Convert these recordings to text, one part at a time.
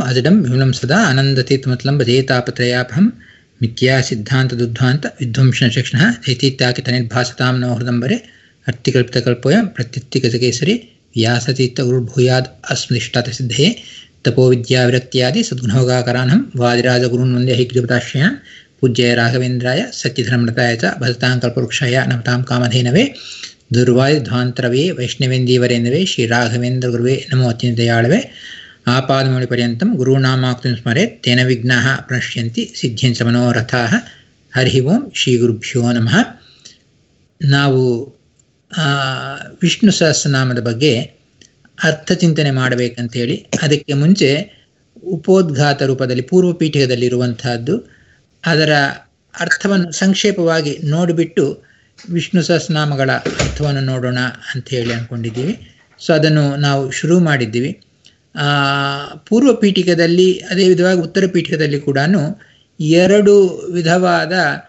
ಅಜಡಂ ವಿಮಲಂ ಸದಾ ಆನಂದತೀರ್ಥಮತಲಂ ಭಜೇತಾಪತ್ರಯಾಪಹಂ ಮಿಥ್ಯಾ ಸಿದ್ಧಾಂತದುದ್ಧಾಂತ ವಿಧ್ವಂಸನ ಶಿಕ್ಷಣ ದೈತೀತ್ಯಾಕಿತ ನಿರ್ಭಾಸತಾಂ ನೋ ಹೃದಂಬರೆ ಅರ್ಥಿಕಲ್ಪಿತಕಲ್ಪೋಯ ಪ್ರತ್ಯುತ್ತಿಗಜಕೇಸರಿ ವ್ಯಾಸತೀರ್ಥ ಗುರುರ್ಭೂಯಾದ್ ಅಸ್ಮೃಷ್ಟಾತ ಸಿದ್ಧೇ ತಪೋವಿದ್ಯಾವಿರಕ್ತ್ಯಾದಿ ಸದ್ಗುಣೋಗಾಕರಾನಹಂ ವಾದಿರಾಜಗುರುನ್ ವಂದೇ ಹೈಗ್ರೀವತಾಶ್ರಯಾನ್ ಪೂಜ್ಯಾಯ ರಾಘವೇಂದ್ರಾಯ ಸತ್ಯಧರ್ಮೃತಾಯ ಚ ಭಜತಾಂ ಕಲ್ಪವೃಕ್ಷಾಯ ನಮತಾಂ ಕಾಮಧೇನವೇ ದುರ್ವಾಯುಧ್ವಾಂತರವೇ ವೈಷ್ಣವೇಂದೀವರೇಂದವೇ ಶ್ರೀರಾಘವೇಂದ್ರ ಗುರುವೇ ನಮೋ ಅತ್ಯಂತಯಾಳವೇ ಆಪಾದಮೌಳಿ ಪರ್ಯಂತಂ ಗುರುನಾಮಾಕ್ತಿಂ ಸ್ಮರೆತ್ ತೇನ ವಿಘ್ನಾಃ ಪ್ರಣಶ್ಯಂತಿ ಸಿದ್ಧ್ಯಂಚ ಮನೋರಥಾಃ ಹರಿ ಓಂ ಶ್ರೀ ಗುರುಭ್ಯೋ ನಮಃ ನಾವು ವಿಷ್ಣು ಸಹಸ್ರನಾಮದ ಬಗ್ಗೆ ಅರ್ಥ ಚಿಂತನೆ ಮಾಡಬೇಕಂತೇಳಿ ಅದಕ್ಕೆ ಮುಂಚೆ ಉಪೋದ್ಘಾತ ರೂಪದಲ್ಲಿ ಪೂರ್ವ ಪೀಠಿಕದಲ್ಲಿರುವಂತಹದ್ದು ಅದರ ಅರ್ಥವನ್ನು ಸಂಕ್ಷೇಪವಾಗಿ ನೋಡಿಬಿಟ್ಟು ವಿಷ್ಣು ಸಹಸ್ರನಾಮಗಳ ಅರ್ಥವನ್ನು ನೋಡೋಣ ಅಂತ ಹೇಳಿ ಅಂದ್ಕೊಂಡಿದ್ದೀವಿ ಸೊ ಅದನ್ನು ನಾವು ಶುರು ಮಾಡಿದ್ದೀವಿ ಪೂರ್ವ ಪೀಠಿಕದಲ್ಲಿ ಅದೇ ವಿಧವಾಗಿ ಉತ್ತರ ಪೀಠಿಕದಲ್ಲಿ ಕೂಡ ಎರಡು ವಿಧವಾದ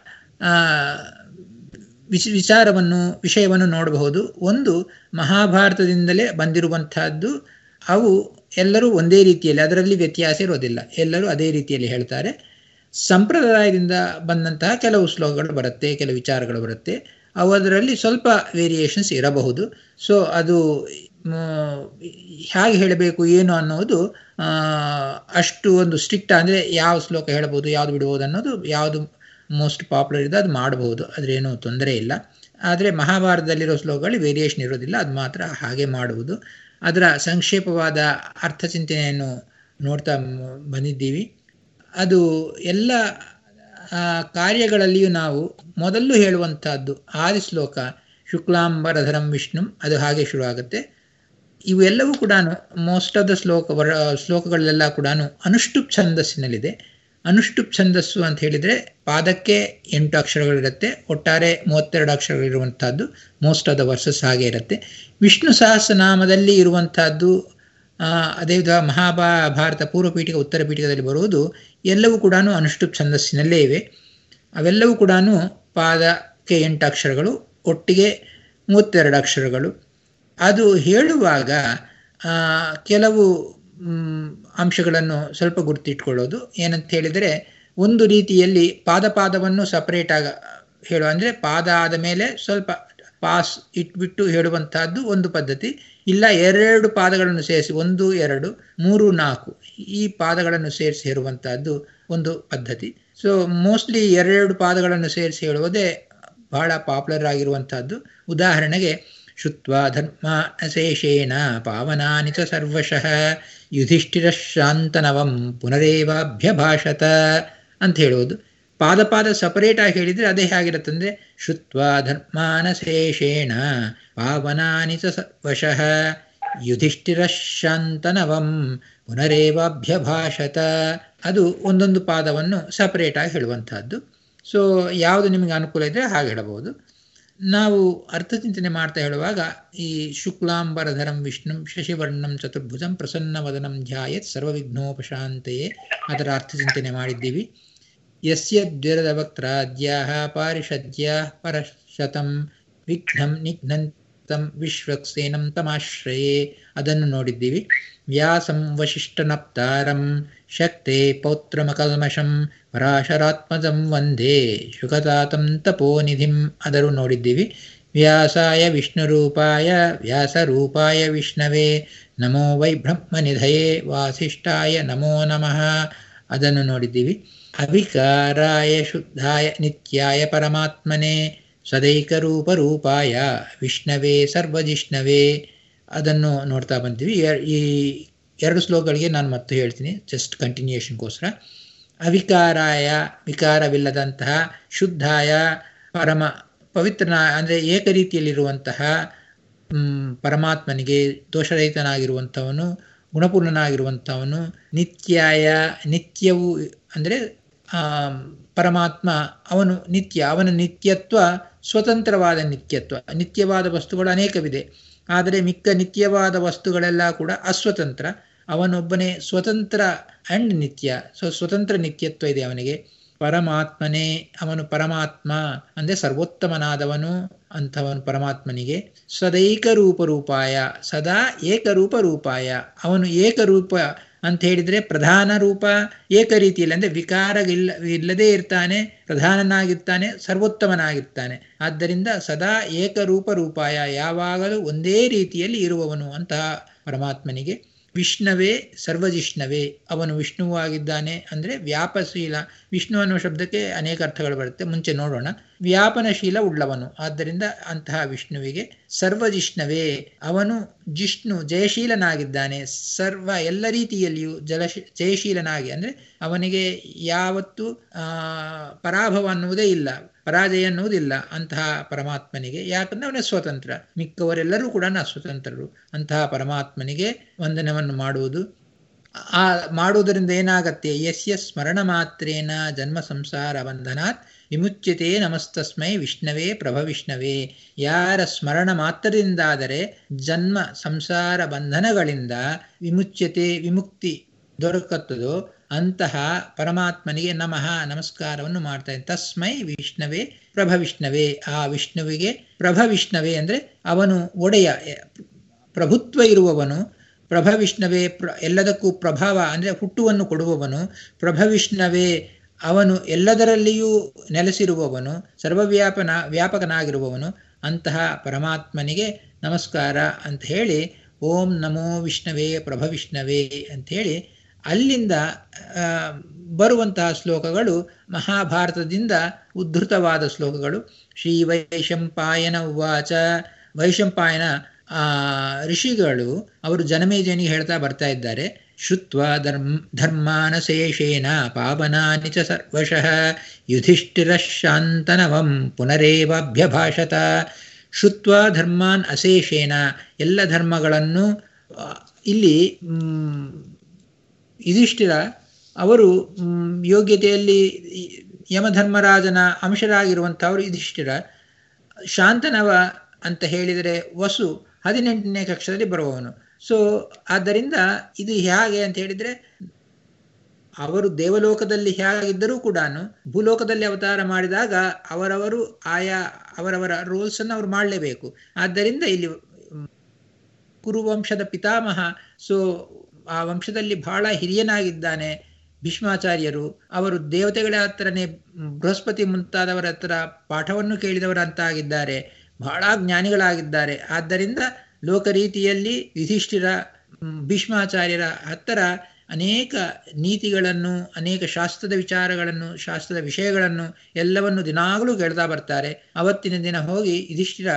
ವಿಚ ವಿಚಾರವನ್ನು ವಿಷಯವನ್ನು ನೋಡಬಹುದು ಒಂದು ಮಹಾಭಾರತದಿಂದಲೇ ಬಂದಿರುವಂತಹದ್ದು ಅವು ಎಲ್ಲರೂ ಒಂದೇ ರೀತಿಯಲ್ಲಿ ಅದರಲ್ಲಿ ವ್ಯತ್ಯಾಸ ಇರೋದಿಲ್ಲ ಎಲ್ಲರೂ ಅದೇ ರೀತಿಯಲ್ಲಿ ಹೇಳ್ತಾರೆ ಸಂಪ್ರದಾಯದಿಂದ ಬಂದಂತಹ ಕೆಲವು ಶ್ಲೋಕಗಳು ಬರುತ್ತೆ ಕೆಲವು ವಿಚಾರಗಳು ಬರುತ್ತೆ ಅವು ಅದರಲ್ಲಿ ಸ್ವಲ್ಪ ವೇರಿಯೇಷನ್ಸ್ ಇರಬಹುದು ಸೊ ಅದು ಹೇಗೆ ಹೇಳಬೇಕು ಏನು ಅನ್ನೋದು ಅಷ್ಟು ಒಂದು ಸ್ಟ್ರಿಕ್ಟ್ ಅಂದರೆ ಯಾವ ಶ್ಲೋಕ ಹೇಳ್ಬೋದು ಯಾವುದು ಬಿಡ್ಬೋದು ಅನ್ನೋದು ಯಾವುದು ಮೋಸ್ಟ್ ಪಾಪ್ಯುಲರ್ ಇದೆ ಅದು ಮಾಡಬಹುದು ಅದರೇನು ತೊಂದರೆ ಇಲ್ಲ ಆದರೆ ಮಹಾಭಾರತದಲ್ಲಿರೋ ಶ್ಲೋಕಗಳು ವೇರಿಯೇಷನ್ ಇರೋದಿಲ್ಲ ಅದು ಮಾತ್ರ ಹಾಗೆ ಮಾಡುವುದು ಅದರ ಸಂಕ್ಷೇಪವಾದ ಅರ್ಥಚಿಂತನೆಯನ್ನು ನೋಡ್ತಾ ಬಂದಿದ್ದೀವಿ ಅದು ಎಲ್ಲ ಕಾರ್ಯಗಳಲ್ಲಿಯೂ ನಾವು ಮೊದಲು ಹೇಳುವಂತಹದ್ದು ಆದಿ ಶ್ಲೋಕ ಶುಕ್ಲಾಂಬರಧರಂ ವಿಷ್ಣು ಅದು ಹಾಗೆ ಶುರು ಆಗುತ್ತೆ ಇವೆಲ್ಲವೂ ಕೂಡ ಮೋಸ್ಟ್ ಆಫ್ ದ ಶ್ಲೋಕ ಶ್ಲೋಕಗಳೆಲ್ಲ ಕೂಡ ಅನುಷ್ಠುಪ್ ಛಂದಸ್ಸಿನಲ್ಲಿದೆ ಅನುಷ್ಠುಪ್ ಛಂದಸ್ಸು ಅಂತ ಹೇಳಿದರೆ ಪಾದಕ್ಕೆ ಎಂಟು ಅಕ್ಷರಗಳಿರುತ್ತೆ ಒಟ್ಟಾರೆ ಮೂವತ್ತೆರಡು ಅಕ್ಷರಗಳಿರುವಂತಹದ್ದು ಮೋಸ್ಟ್ ಆಫ್ ದ ವರ್ಸಸ್ ಹಾಗೆ ಇರುತ್ತೆ ವಿಷ್ಣು ಸಹಸ್ರನಾಮದಲ್ಲಿ ಇರುವಂತಹದ್ದು ಅದೇ ವಿಧ ಮಹಾಭಾ ಭಾರತ ಪೂರ್ವ ಪೀಠಿಕ ಉತ್ತರ ಪೀಠಿಕದಲ್ಲಿ ಬರುವುದು ಎಲ್ಲವೂ ಕೂಡ ಅನುಷ್ಠುಪ್ ಛಂದಸ್ಸಿನಲ್ಲೇ ಇವೆ ಅವೆಲ್ಲವೂ ಕೂಡ ಪಾದಕ್ಕೆ ಎಂಟು ಅಕ್ಷರಗಳು ಒಟ್ಟಿಗೆ ಮೂವತ್ತೆರಡು ಅಕ್ಷರಗಳು ಅದು ಹೇಳುವಾಗ ಕೆಲವು ಅಂಶಗಳನ್ನು ಸ್ವಲ್ಪ ಗುರುತಿಟ್ಕೊಳ್ಳೋದು ಏನಂತ ಹೇಳಿದರೆ ಒಂದು ರೀತಿಯಲ್ಲಿ ಪಾದ ಪಾದವನ್ನು ಸಪರೇಟ್ ಆಗ ಹೇಳುವ ಅಂದರೆ ಪಾದ ಆದ ಮೇಲೆ ಸ್ವಲ್ಪ ಪಾಸ್ ಇಟ್ಬಿಟ್ಟು ಹೇಳುವಂತಹದ್ದು ಒಂದು ಪದ್ಧತಿ ಇಲ್ಲ ಎರಡೆರಡು ಪಾದಗಳನ್ನು ಸೇರಿಸಿ ಒಂದು ಎರಡು ಮೂರು ನಾಲ್ಕು ಈ ಪಾದಗಳನ್ನು ಸೇರಿಸಿ ಹೇಳುವಂತಹದ್ದು ಒಂದು ಪದ್ಧತಿ ಸೊ ಮೋಸ್ಟ್ಲಿ ಎರಡೆರಡು ಪಾದಗಳನ್ನು ಸೇರಿಸಿ ಹೇಳುವುದೇ ಬಹಳ ಪಾಪ್ಯುಲರ್ ಆಗಿರುವಂತಹದ್ದು ಉದಾಹರಣೆಗೆ ಶುತ್ವ ಧರ್ಮ ಅಶೇಷೇಣ ಪಾವನಾನಿ ಚ ಸರ್ವಶಃ ಯುಧಿಷ್ಠಿರ ಶಾಂತನವಂ ಪುನರೇವಾಭ್ಯಭಾಷತ ಅಂತ ಹೇಳುವುದು ಪಾದ ಪಾದ ಸಪರೇಟ್ ಆಗಿ ಹೇಳಿದರೆ ಅದೇ ಹೇಗಿರುತ್ತಂದ್ರೆ ಶುತ್ವ ಧರ್ಮಾನಶೇಷೇಣ ಪಾವನಾನಿ ಚ ಸರ್ವಶಃ ಯುಧಿಷ್ಠಿರ ಶಾಂತನವಂ ಪುನರೇವಾಭ್ಯಭಾಷತ ಅದು ಒಂದೊಂದು ಪಾದವನ್ನು ಸಪರೇಟ್ ಆಗಿ ಹೇಳುವಂತಹದ್ದು ಸೊ ಯಾವುದು ನಿಮಗೆ ಅನುಕೂಲ ಇದ್ದರೆ ಹಾಗೆ ಹೇಳಬಹುದು ನಾವು ಅರ್ಥಚಿಂತನೆ ಮಾಡ್ತಾ ಹೇಳುವಾಗ ಈ ಶುಕ್ಲಾಂಬರಧರಂ ವಿಷ್ಣು ಶಶಿವರ್ಣಂ ಚತುರ್ಭುಜಂ ಪ್ರಸನ್ನವದನಂ ಧ್ಯಾಯತ್ ಸರ್ವವಿಘ್ನೋಪಶಾಂತೆಯೇ ಅದರ ಅರ್ಥಚಿಂತನೆ ಮಾಡಿದ್ದೀವಿ ಯಸ್ಯ ದ್ವಿರದ ವಕ್ರಾದ್ಯಾ ಪಾರಿಷದ್ಯಾ ಪರಶತಂ ವಿಘ್ನಂ ನಿಘ್ನಂತಂ ವಿಶ್ವಕ್ಸೇನಂ ತಮಾಶ್ರಯೇ ಅದನ್ನು ನೋಡಿದ್ದೀವಿ ವ್ಯಾಸಂ ವಶಿಷ್ಠನಪ್ತಾರಂ ಶಕ್ತೆ ಪೌತ್ರಮಕಲ್ಮಷಂ ಪರಾಶರಾತ್ಮಜಂ ವಂದೇ ಶುಕತಾತಂ ತಪೋನಿಧಿಂ ಅದನ್ನು ನೋಡಿದ್ದೀವಿ ವ್ಯಾಸಾಯ ವಿಷ್ಣುರೂಪಾಯ ವ್ಯಾಸರೂಪಾಯ ವಿಷ್ಣವೇ ನಮೋ ವೈ ಬ್ರಹ್ಮನಿಧಯೇ ವಾಸಿಷ್ಠಾಯ ನಮೋ ನಮಃ ಅದನ್ನು ನೋಡಿದ್ದೀವಿ ಅವಿಕಾರಾಯ ಶುದ್ಧಾಯ ನಿತ್ಯಾಯ ಪರಮಾತ್ಮನೆ ಸದೈಕರೂಪರೂಪಾಯ ವಿಷ್ಣವೇ ಸರ್ವಜಿಷ್ಣವೇ ಅದನ್ನು ನೋಡ್ತಾ ಬಂತೀವಿ ಈ ಎರಡು ಶ್ಲೋಕಗಳಿಗೆ ನಾನು ಮತ್ತೆ ಹೇಳ್ತೀನಿ ಜಸ್ಟ್ ಕಂಟಿನ್ಯೂಷನ್ಗೋಸ್ಕರ ಅವಿಕಾರಾಯ ವಿಕಾರವಿಲ್ಲದಂತಹ ಶುದ್ಧಾಯ ಪರಮ ಪವಿತ್ರನ ಅಂದರೆ ಏಕ ರೀತಿಯಲ್ಲಿರುವಂತಹ ಪರಮಾತ್ಮನಿಗೆ ದೋಷರಹಿತನಾಗಿರುವಂಥವನು ಗುಣಪೂರ್ಣನಾಗಿರುವಂಥವನು ನಿತ್ಯಾಯ ನಿತ್ಯವು ಅಂದರೆ ಪರಮಾತ್ಮ ಅವನು ನಿತ್ಯ ಅವನ ನಿತ್ಯತ್ವ ಸ್ವತಂತ್ರವಾದ ನಿತ್ಯತ್ವ ನಿತ್ಯವಾದ ವಸ್ತುಗಳು ಅನೇಕವಿದೆ ಆದರೆ ಮಿಕ್ಕ ನಿತ್ಯವಾದ ವಸ್ತುಗಳೆಲ್ಲ ಕೂಡ ಅಸ್ವತಂತ್ರ ಅವನೊಬ್ಬನೇ ಸ್ವತಂತ್ರ ಅಂಡ್ ನಿತ್ಯ ಸೊ ಸ್ವತಂತ್ರ ನಿತ್ಯತ್ವ ಇದೆ ಅವನಿಗೆ ಪರಮಾತ್ಮನೇ ಅವನು ಪರಮಾತ್ಮ ಅಂದರೆ ಸರ್ವೋತ್ತಮನಾದವನು ಅಂಥವನು ಪರಮಾತ್ಮನಿಗೆ ಸದೈಕ ರೂಪ ರೂಪಾಯ ಸದಾ ಏಕರೂಪ ರೂಪಾಯ ಅವನು ಏಕರೂಪ ಅಂತ ಹೇಳಿದರೆ ಪ್ರಧಾನ ರೂಪ ಏಕ ರೀತಿಯಲ್ಲಿ ಅಂದರೆ ವಿಕಾರ ಇಲ್ಲ ಇಲ್ಲದೇ ಇರ್ತಾನೆ ಪ್ರಧಾನನಾಗಿರ್ತಾನೆ ಸರ್ವೋತ್ತಮನಾಗಿರ್ತಾನೆ ಆದ್ದರಿಂದ ಸದಾ ಏಕರೂಪ ರೂಪಾಯ ಯಾವಾಗಲೂ ಒಂದೇ ರೀತಿಯಲ್ಲಿ ಇರುವವನು ಅಂತಹ ಪರಮಾತ್ಮನಿಗೆ ವಿಷ್ಣವೇ ಸರ್ವಜಿಷ್ಣವೇ ಅವನು ವಿಷ್ಣುವಾಗಿದ್ದಾನೆ ಅಂದರೆ ವ್ಯಾಪಶೀಲ ವಿಷ್ಣು ಅನ್ನುವ ಶಬ್ದಕ್ಕೆ ಅನೇಕ ಅರ್ಥಗಳು ಬರುತ್ತೆ ಮುಂಚೆ ನೋಡೋಣ ವ್ಯಾಪನಶೀಲ ಉಳ್ಳವನು ಆದ್ದರಿಂದ ಅಂತಹ ವಿಷ್ಣುವಿಗೆ ಸರ್ವಜಿಷ್ಣವೇ ಅವನು ಜಿಷ್ಣು ಜಯಶೀಲನಾಗಿದ್ದಾನೆ ಸರ್ವ ಎಲ್ಲ ರೀತಿಯಲ್ಲಿಯೂ ಜಲಶಿ ಜಯಶೀಲನಾಗಿ ಅಂದರೆ ಅವನಿಗೆ ಯಾವತ್ತೂ ಪರಾಭವ ಅನ್ನುವುದೇ ಇಲ್ಲ ಪರಾಜಯ ಅನ್ನುವುದಿಲ್ಲ ಅಂತಹ ಪರಮಾತ್ಮನಿಗೆ ಯಾಕಂದ್ರೆ ಅವನೇ ಸ್ವತಂತ್ರ ಮಿಕ್ಕವರೆಲ್ಲರೂ ಕೂಡ ಅಸ್ವತಂತ್ರರು ಅಂತಹ ಪರಮಾತ್ಮನಿಗೆ ವಂದನವನ್ನು ಮಾಡುವುದು ಆ ಮಾಡುವುದರಿಂದ ಏನಾಗತ್ತೆ ಯಸ್ಯ ಸ್ಮರಣ ಮಾತ್ರೇನ ಜನ್ಮ ಸಂಸಾರ ಬಂಧನಾತ್ ವಿಮುಚ್ಯತೆ ನಮಸ್ತಸ್ಮೈ ವಿಷ್ಣವೇ ಪ್ರಭವಿಷ್ಣವೇ ಯಾರ ಸ್ಮರಣ ಮಾತ್ರದಿಂದಾದರೆ ಜನ್ಮ ಸಂಸಾರ ಬಂಧನಗಳಿಂದ ವಿಮುಚ್ಯತೆ ವಿಮುಕ್ತಿ ದೊರಕತ್ತದೋ ಅಂತಹ ಪರಮಾತ್ಮನಿಗೆ ನಮಃ ನಮಸ್ಕಾರವನ್ನು ಮಾಡ್ತಾರೆ ತಸ್ಮೈ ವಿಷ್ಣವೇ ಪ್ರಭವಿಷ್ಣವೇ ಆ ವಿಷ್ಣುವಿಗೆ ಪ್ರಭವಿಷ್ಣವೇ ಅಂದರೆ ಅವನು ಒಡೆಯ ಪ್ರಭುತ್ವ ಇರುವವನು ಪ್ರಭವಿಷ್ಣವೇ ಪ್ರ ಎಲ್ಲದಕ್ಕೂ ಪ್ರಭಾವ ಅಂದರೆ ಹುಟ್ಟುವನ್ನು ಕೊಡುವವನು ಪ್ರಭವಿಷ್ಣವೇ ಅವನು ಎಲ್ಲದರಲ್ಲಿಯೂ ನೆಲೆಸಿರುವವನು ಸರ್ವವ್ಯಾಪನ ವ್ಯಾಪಕನಾಗಿರುವವನು ಅಂತಹ ಪರಮಾತ್ಮನಿಗೆ ನಮಸ್ಕಾರ ಅಂತ ಹೇಳಿ ಓಂ ನಮೋ ವಿಷ್ಣವೇ ಪ್ರಭವಿಷ್ಣವೇ ಅಂಥೇಳಿ ಅಲ್ಲಿಂದ ಬರುವಂತಹ ಶ್ಲೋಕಗಳು ಮಹಾಭಾರತದಿಂದ ಉದ್ಧೃತವಾದ ಶ್ಲೋಕಗಳು ಶ್ರೀ ವೈಶಂಪಾಯನ ಉವಾಚ ವೈಶಂಪಾಯನ ಆ ಋಷಿಗಳು ಅವರು ಜನಮೇಜನಿಗೆ ಹೇಳ್ತಾ ಬರ್ತಾ ಇದ್ದಾರೆ ಶುತ್ವ ಧರ್ಮ ಧರ್ಮಾನಶೇಷೇನ ಪಾವನಾನಿ ಚ ಸರ್ವಶಃ ಯುಧಿಷ್ಠಿರ ಶಾಂತನವಂ ಪುನರೇವಾಭ್ಯಭಾಷತ ಶುತ್ವ ಧರ್ಮಾನ್ ಅಶೇಷೇನ ಎಲ್ಲ ಧರ್ಮಗಳನ್ನು ಇಲ್ಲಿ ಯುಧಿಷ್ಠಿರ ಅವರು ಯೋಗ್ಯತೆಯಲ್ಲಿ ಯಮಧರ್ಮರಾಜನ ಅಂಶರಾಗಿರುವಂಥವರು ಯುಧಿಷ್ಠಿರ ಶಾಂತನವ ಅಂತ ಹೇಳಿದರೆ ವಸು ಹದಿನೆಂಟನೇ ಕಕ್ಷದಲ್ಲಿ ಬರುವವನು ಸೊ ಆದ್ದರಿಂದ ಇದು ಹೇಗೆ ಅಂತ ಹೇಳಿದರೆ ಅವರು ದೇವಲೋಕದಲ್ಲಿ ಹೇಗಿದ್ದರೂ ಕೂಡ ಭೂಲೋಕದಲ್ಲಿ ಅವತಾರ ಮಾಡಿದಾಗ ಅವರವರು ಆಯಾ ಅವರವರ ರೋಲ್ಸನ್ನು ಅವರು ಮಾಡಲೇಬೇಕು ಆದ್ದರಿಂದ ಇಲ್ಲಿ ಕುರುವಂಶದ ಪಿತಾಮಹ ಸೊ ಆ ವಂಶದಲ್ಲಿ ಬಹಳ ಹಿರಿಯನಾಗಿದ್ದಾನೆ ಭೀಷ್ಮಾಚಾರ್ಯರು ಅವರು ದೇವತೆಗಳ ಹತ್ರನೇ ಬೃಹಸ್ಪತಿ ಮುಂತಾದವರ ಹತ್ರ ಪಾಠವನ್ನು ಕೇಳಿದವರಂತಾಗಿದ್ದಾರೆ ಬಹಳ ಜ್ಞಾನಿಗಳಾಗಿದ್ದಾರೆ ಆದ್ದರಿಂದ ಲೋಕರೀತಿಯಲ್ಲಿ ಯುಧಿಷ್ಠಿರ ಭೀಷ್ಮಾಚಾರ್ಯರ ಹತ್ತಿರ ಅನೇಕ ನೀತಿಗಳನ್ನು ಅನೇಕ ಶಾಸ್ತ್ರದ ವಿಚಾರಗಳನ್ನು ಶಾಸ್ತ್ರದ ವಿಷಯಗಳನ್ನು ಎಲ್ಲವನ್ನು ದಿನಾಗಲೂ ಕೇಳ್ತಾ ಬರ್ತಾರೆ ಅವತ್ತಿನ ದಿನ ಹೋಗಿ ಯುಧಿಷ್ಠಿರ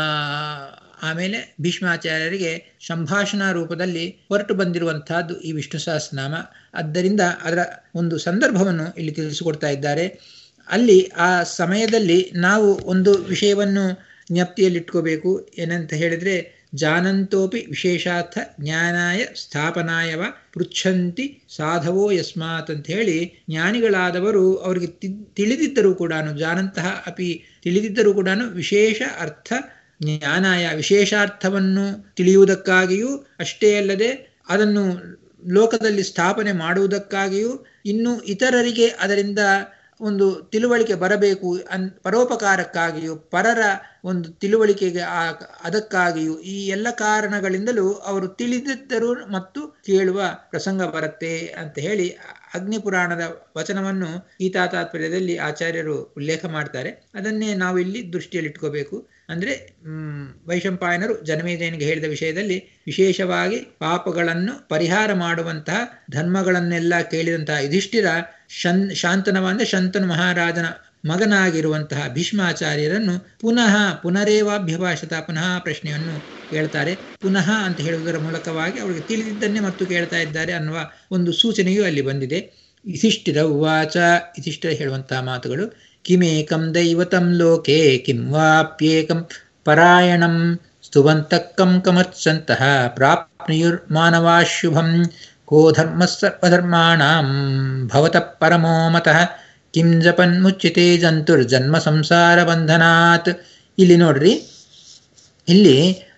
ಆಮೇಲೆ ಭೀಷ್ಮಾಚಾರ್ಯರಿಗೆ ಸಂಭಾಷಣಾ ರೂಪದಲ್ಲಿ ಹೊರಟು ಬಂದಿರುವಂತಹದ್ದು ಈ ವಿಷ್ಣು ಸಹಸ್ರನಾಮ ಆದ್ದರಿಂದ ಅದರ ಒಂದು ಸಂದರ್ಭವನ್ನು ಇಲ್ಲಿ ತಿಳಿಸಿಕೊಡ್ತಾ ಇದ್ದಾರೆ ಅಲ್ಲಿ ಆ ಸಮಯದಲ್ಲಿ ನಾವು ಒಂದು ವಿಷಯವನ್ನು ಜ್ಞಪ್ತಿಯಲ್ಲಿಟ್ಕೋಬೇಕು ಏನಂತ ಹೇಳಿದ್ರೆ ಜಾನಂತೋಪಿ ವಿಶೇಷಾರ್ಥ ಜ್ಞಾನಾಯ ಸ್ಥಾಪನಾಯವ ಪೃಚ್ಛಂತಿ ಸಾಧವೋ ಯಸ್ಮಾತ್ ಅಂತ ಹೇಳಿ ಜ್ಞಾನಿಗಳಾದವರು ಅವರಿಗೆ ತಿಳಿದಿದ್ದರೂ ಕೂಡ ಜಾನಂತಹ ಅಪಿ ತಿಳಿದಿದ್ದರೂ ಕೂಡ ವಿಶೇಷ ಅರ್ಥ ಜ್ಞಾನಾಯ ವಿಶೇಷಾರ್ಥವನ್ನು ತಿಳಿಯುವುದಕ್ಕಾಗಿಯೂ ಅಷ್ಟೇ ಅಲ್ಲದೆ ಅದನ್ನು ಲೋಕದಲ್ಲಿ ಸ್ಥಾಪನೆ ಮಾಡುವುದಕ್ಕಾಗಿಯೂ ಇನ್ನು ಇತರರಿಗೆ ಅದರಿಂದ ಒಂದು ತಿಳುವಳಿಕೆ ಬರಬೇಕು ಅನ್ ಪರೋಪಕಾರಕ್ಕಾಗಿಯೂ ಪರರ ಒಂದು ತಿಳುವಳಿಕೆಗೆ ಆ ಅದಕ್ಕಾಗಿಯೂ ಈ ಎಲ್ಲ ಕಾರಣಗಳಿಂದಲೂ ಅವರು ತಿಳಿದಿದ್ದರು ಮತ್ತು ಕೇಳುವ ಪ್ರಸಂಗ ಬರುತ್ತೆ ಅಂತ ಹೇಳಿ ಅಗ್ನಿಪುರಾಣದ ವಚನವನ್ನು ಗೀತಾ ತಾತ್ಪರ್ಯದಲ್ಲಿ ಆಚಾರ್ಯರು ಉಲ್ಲೇಖ ಮಾಡ್ತಾರೆ ಅದನ್ನೇ ನಾವು ಇಲ್ಲಿ ದೃಷ್ಟಿಯಲ್ಲಿಟ್ಕೋಬೇಕು ಅಂದರೆ ವೈಶಂಪಾಯನರು ಜನಮೇಜಯನಿಗೆ ಹೇಳಿದ ವಿಷಯದಲ್ಲಿ ವಿಶೇಷವಾಗಿ ಪಾಪಗಳನ್ನು ಪರಿಹಾರ ಮಾಡುವಂತಹ ಧರ್ಮಗಳನ್ನೆಲ್ಲ ಕೇಳಿದಂತಹ ಯುಧಿಷ್ಠಿರ ಶನ್ ಶಾಂತನವ ಅಂದರೆ ಶಂತನು ಮಹಾರಾಜನ ಮಗನಾಗಿರುವಂತಹ ಭೀಷ್ಮಾಚಾರ್ಯರನ್ನು ಪುನಃ ಪುನರೇವಾಭ್ಯಭಾಷತ ಪುನಃ ಪ್ರಶ್ನೆಯನ್ನು ಕೇಳ್ತಾರೆ ಪುನಃ ಅಂತ ಹೇಳುವುದರ ಮೂಲಕವಾಗಿ ಅವರಿಗೆ ತಿಳಿದಿದ್ದನ್ನೇ ಮತ್ತು ಕೇಳ್ತಾ ಇದ್ದಾರೆ ಅನ್ನುವ ಒಂದು ಸೂಚನೆಯೂ ಅಲ್ಲಿ ಬಂದಿದೆ ಯುಧಿಷ್ಠಿರ ಉವಾಚ ಯುಧಿಷ್ಠಿರ ಹೇಳುವಂತಹ ಮಾತುಗಳು ಕಿಮೇಕಂ ದೈವತಂ ಲೋಕೆ ಕಿಂ ವಾಪ್ಯೇಕಂ ಪರಾಯಣಂ ಸ್ತುವಂತಕ್ಕಂ ಕಮರ್ಸಂತಹ ಪ್ರಾಪ್ನುಯುರ್ಮಾನವಾ ಶುಭಂ ಕೋ ಧರ್ಮ ಸರ್ವಧರ್ಮಾಣಾಂ ಭವತ ಪರಮೋ ಮತಃ ಕಿಂ ಜಪನ್ಮುಚ್ಚಿತೆ ಜಂತುರ್ಜನ್ಮ ಸಂಸಾರ ಬಂಧನಾತ್ ಇಲ್ಲಿ ನೋಡ್ರಿ ಇಲ್ಲಿ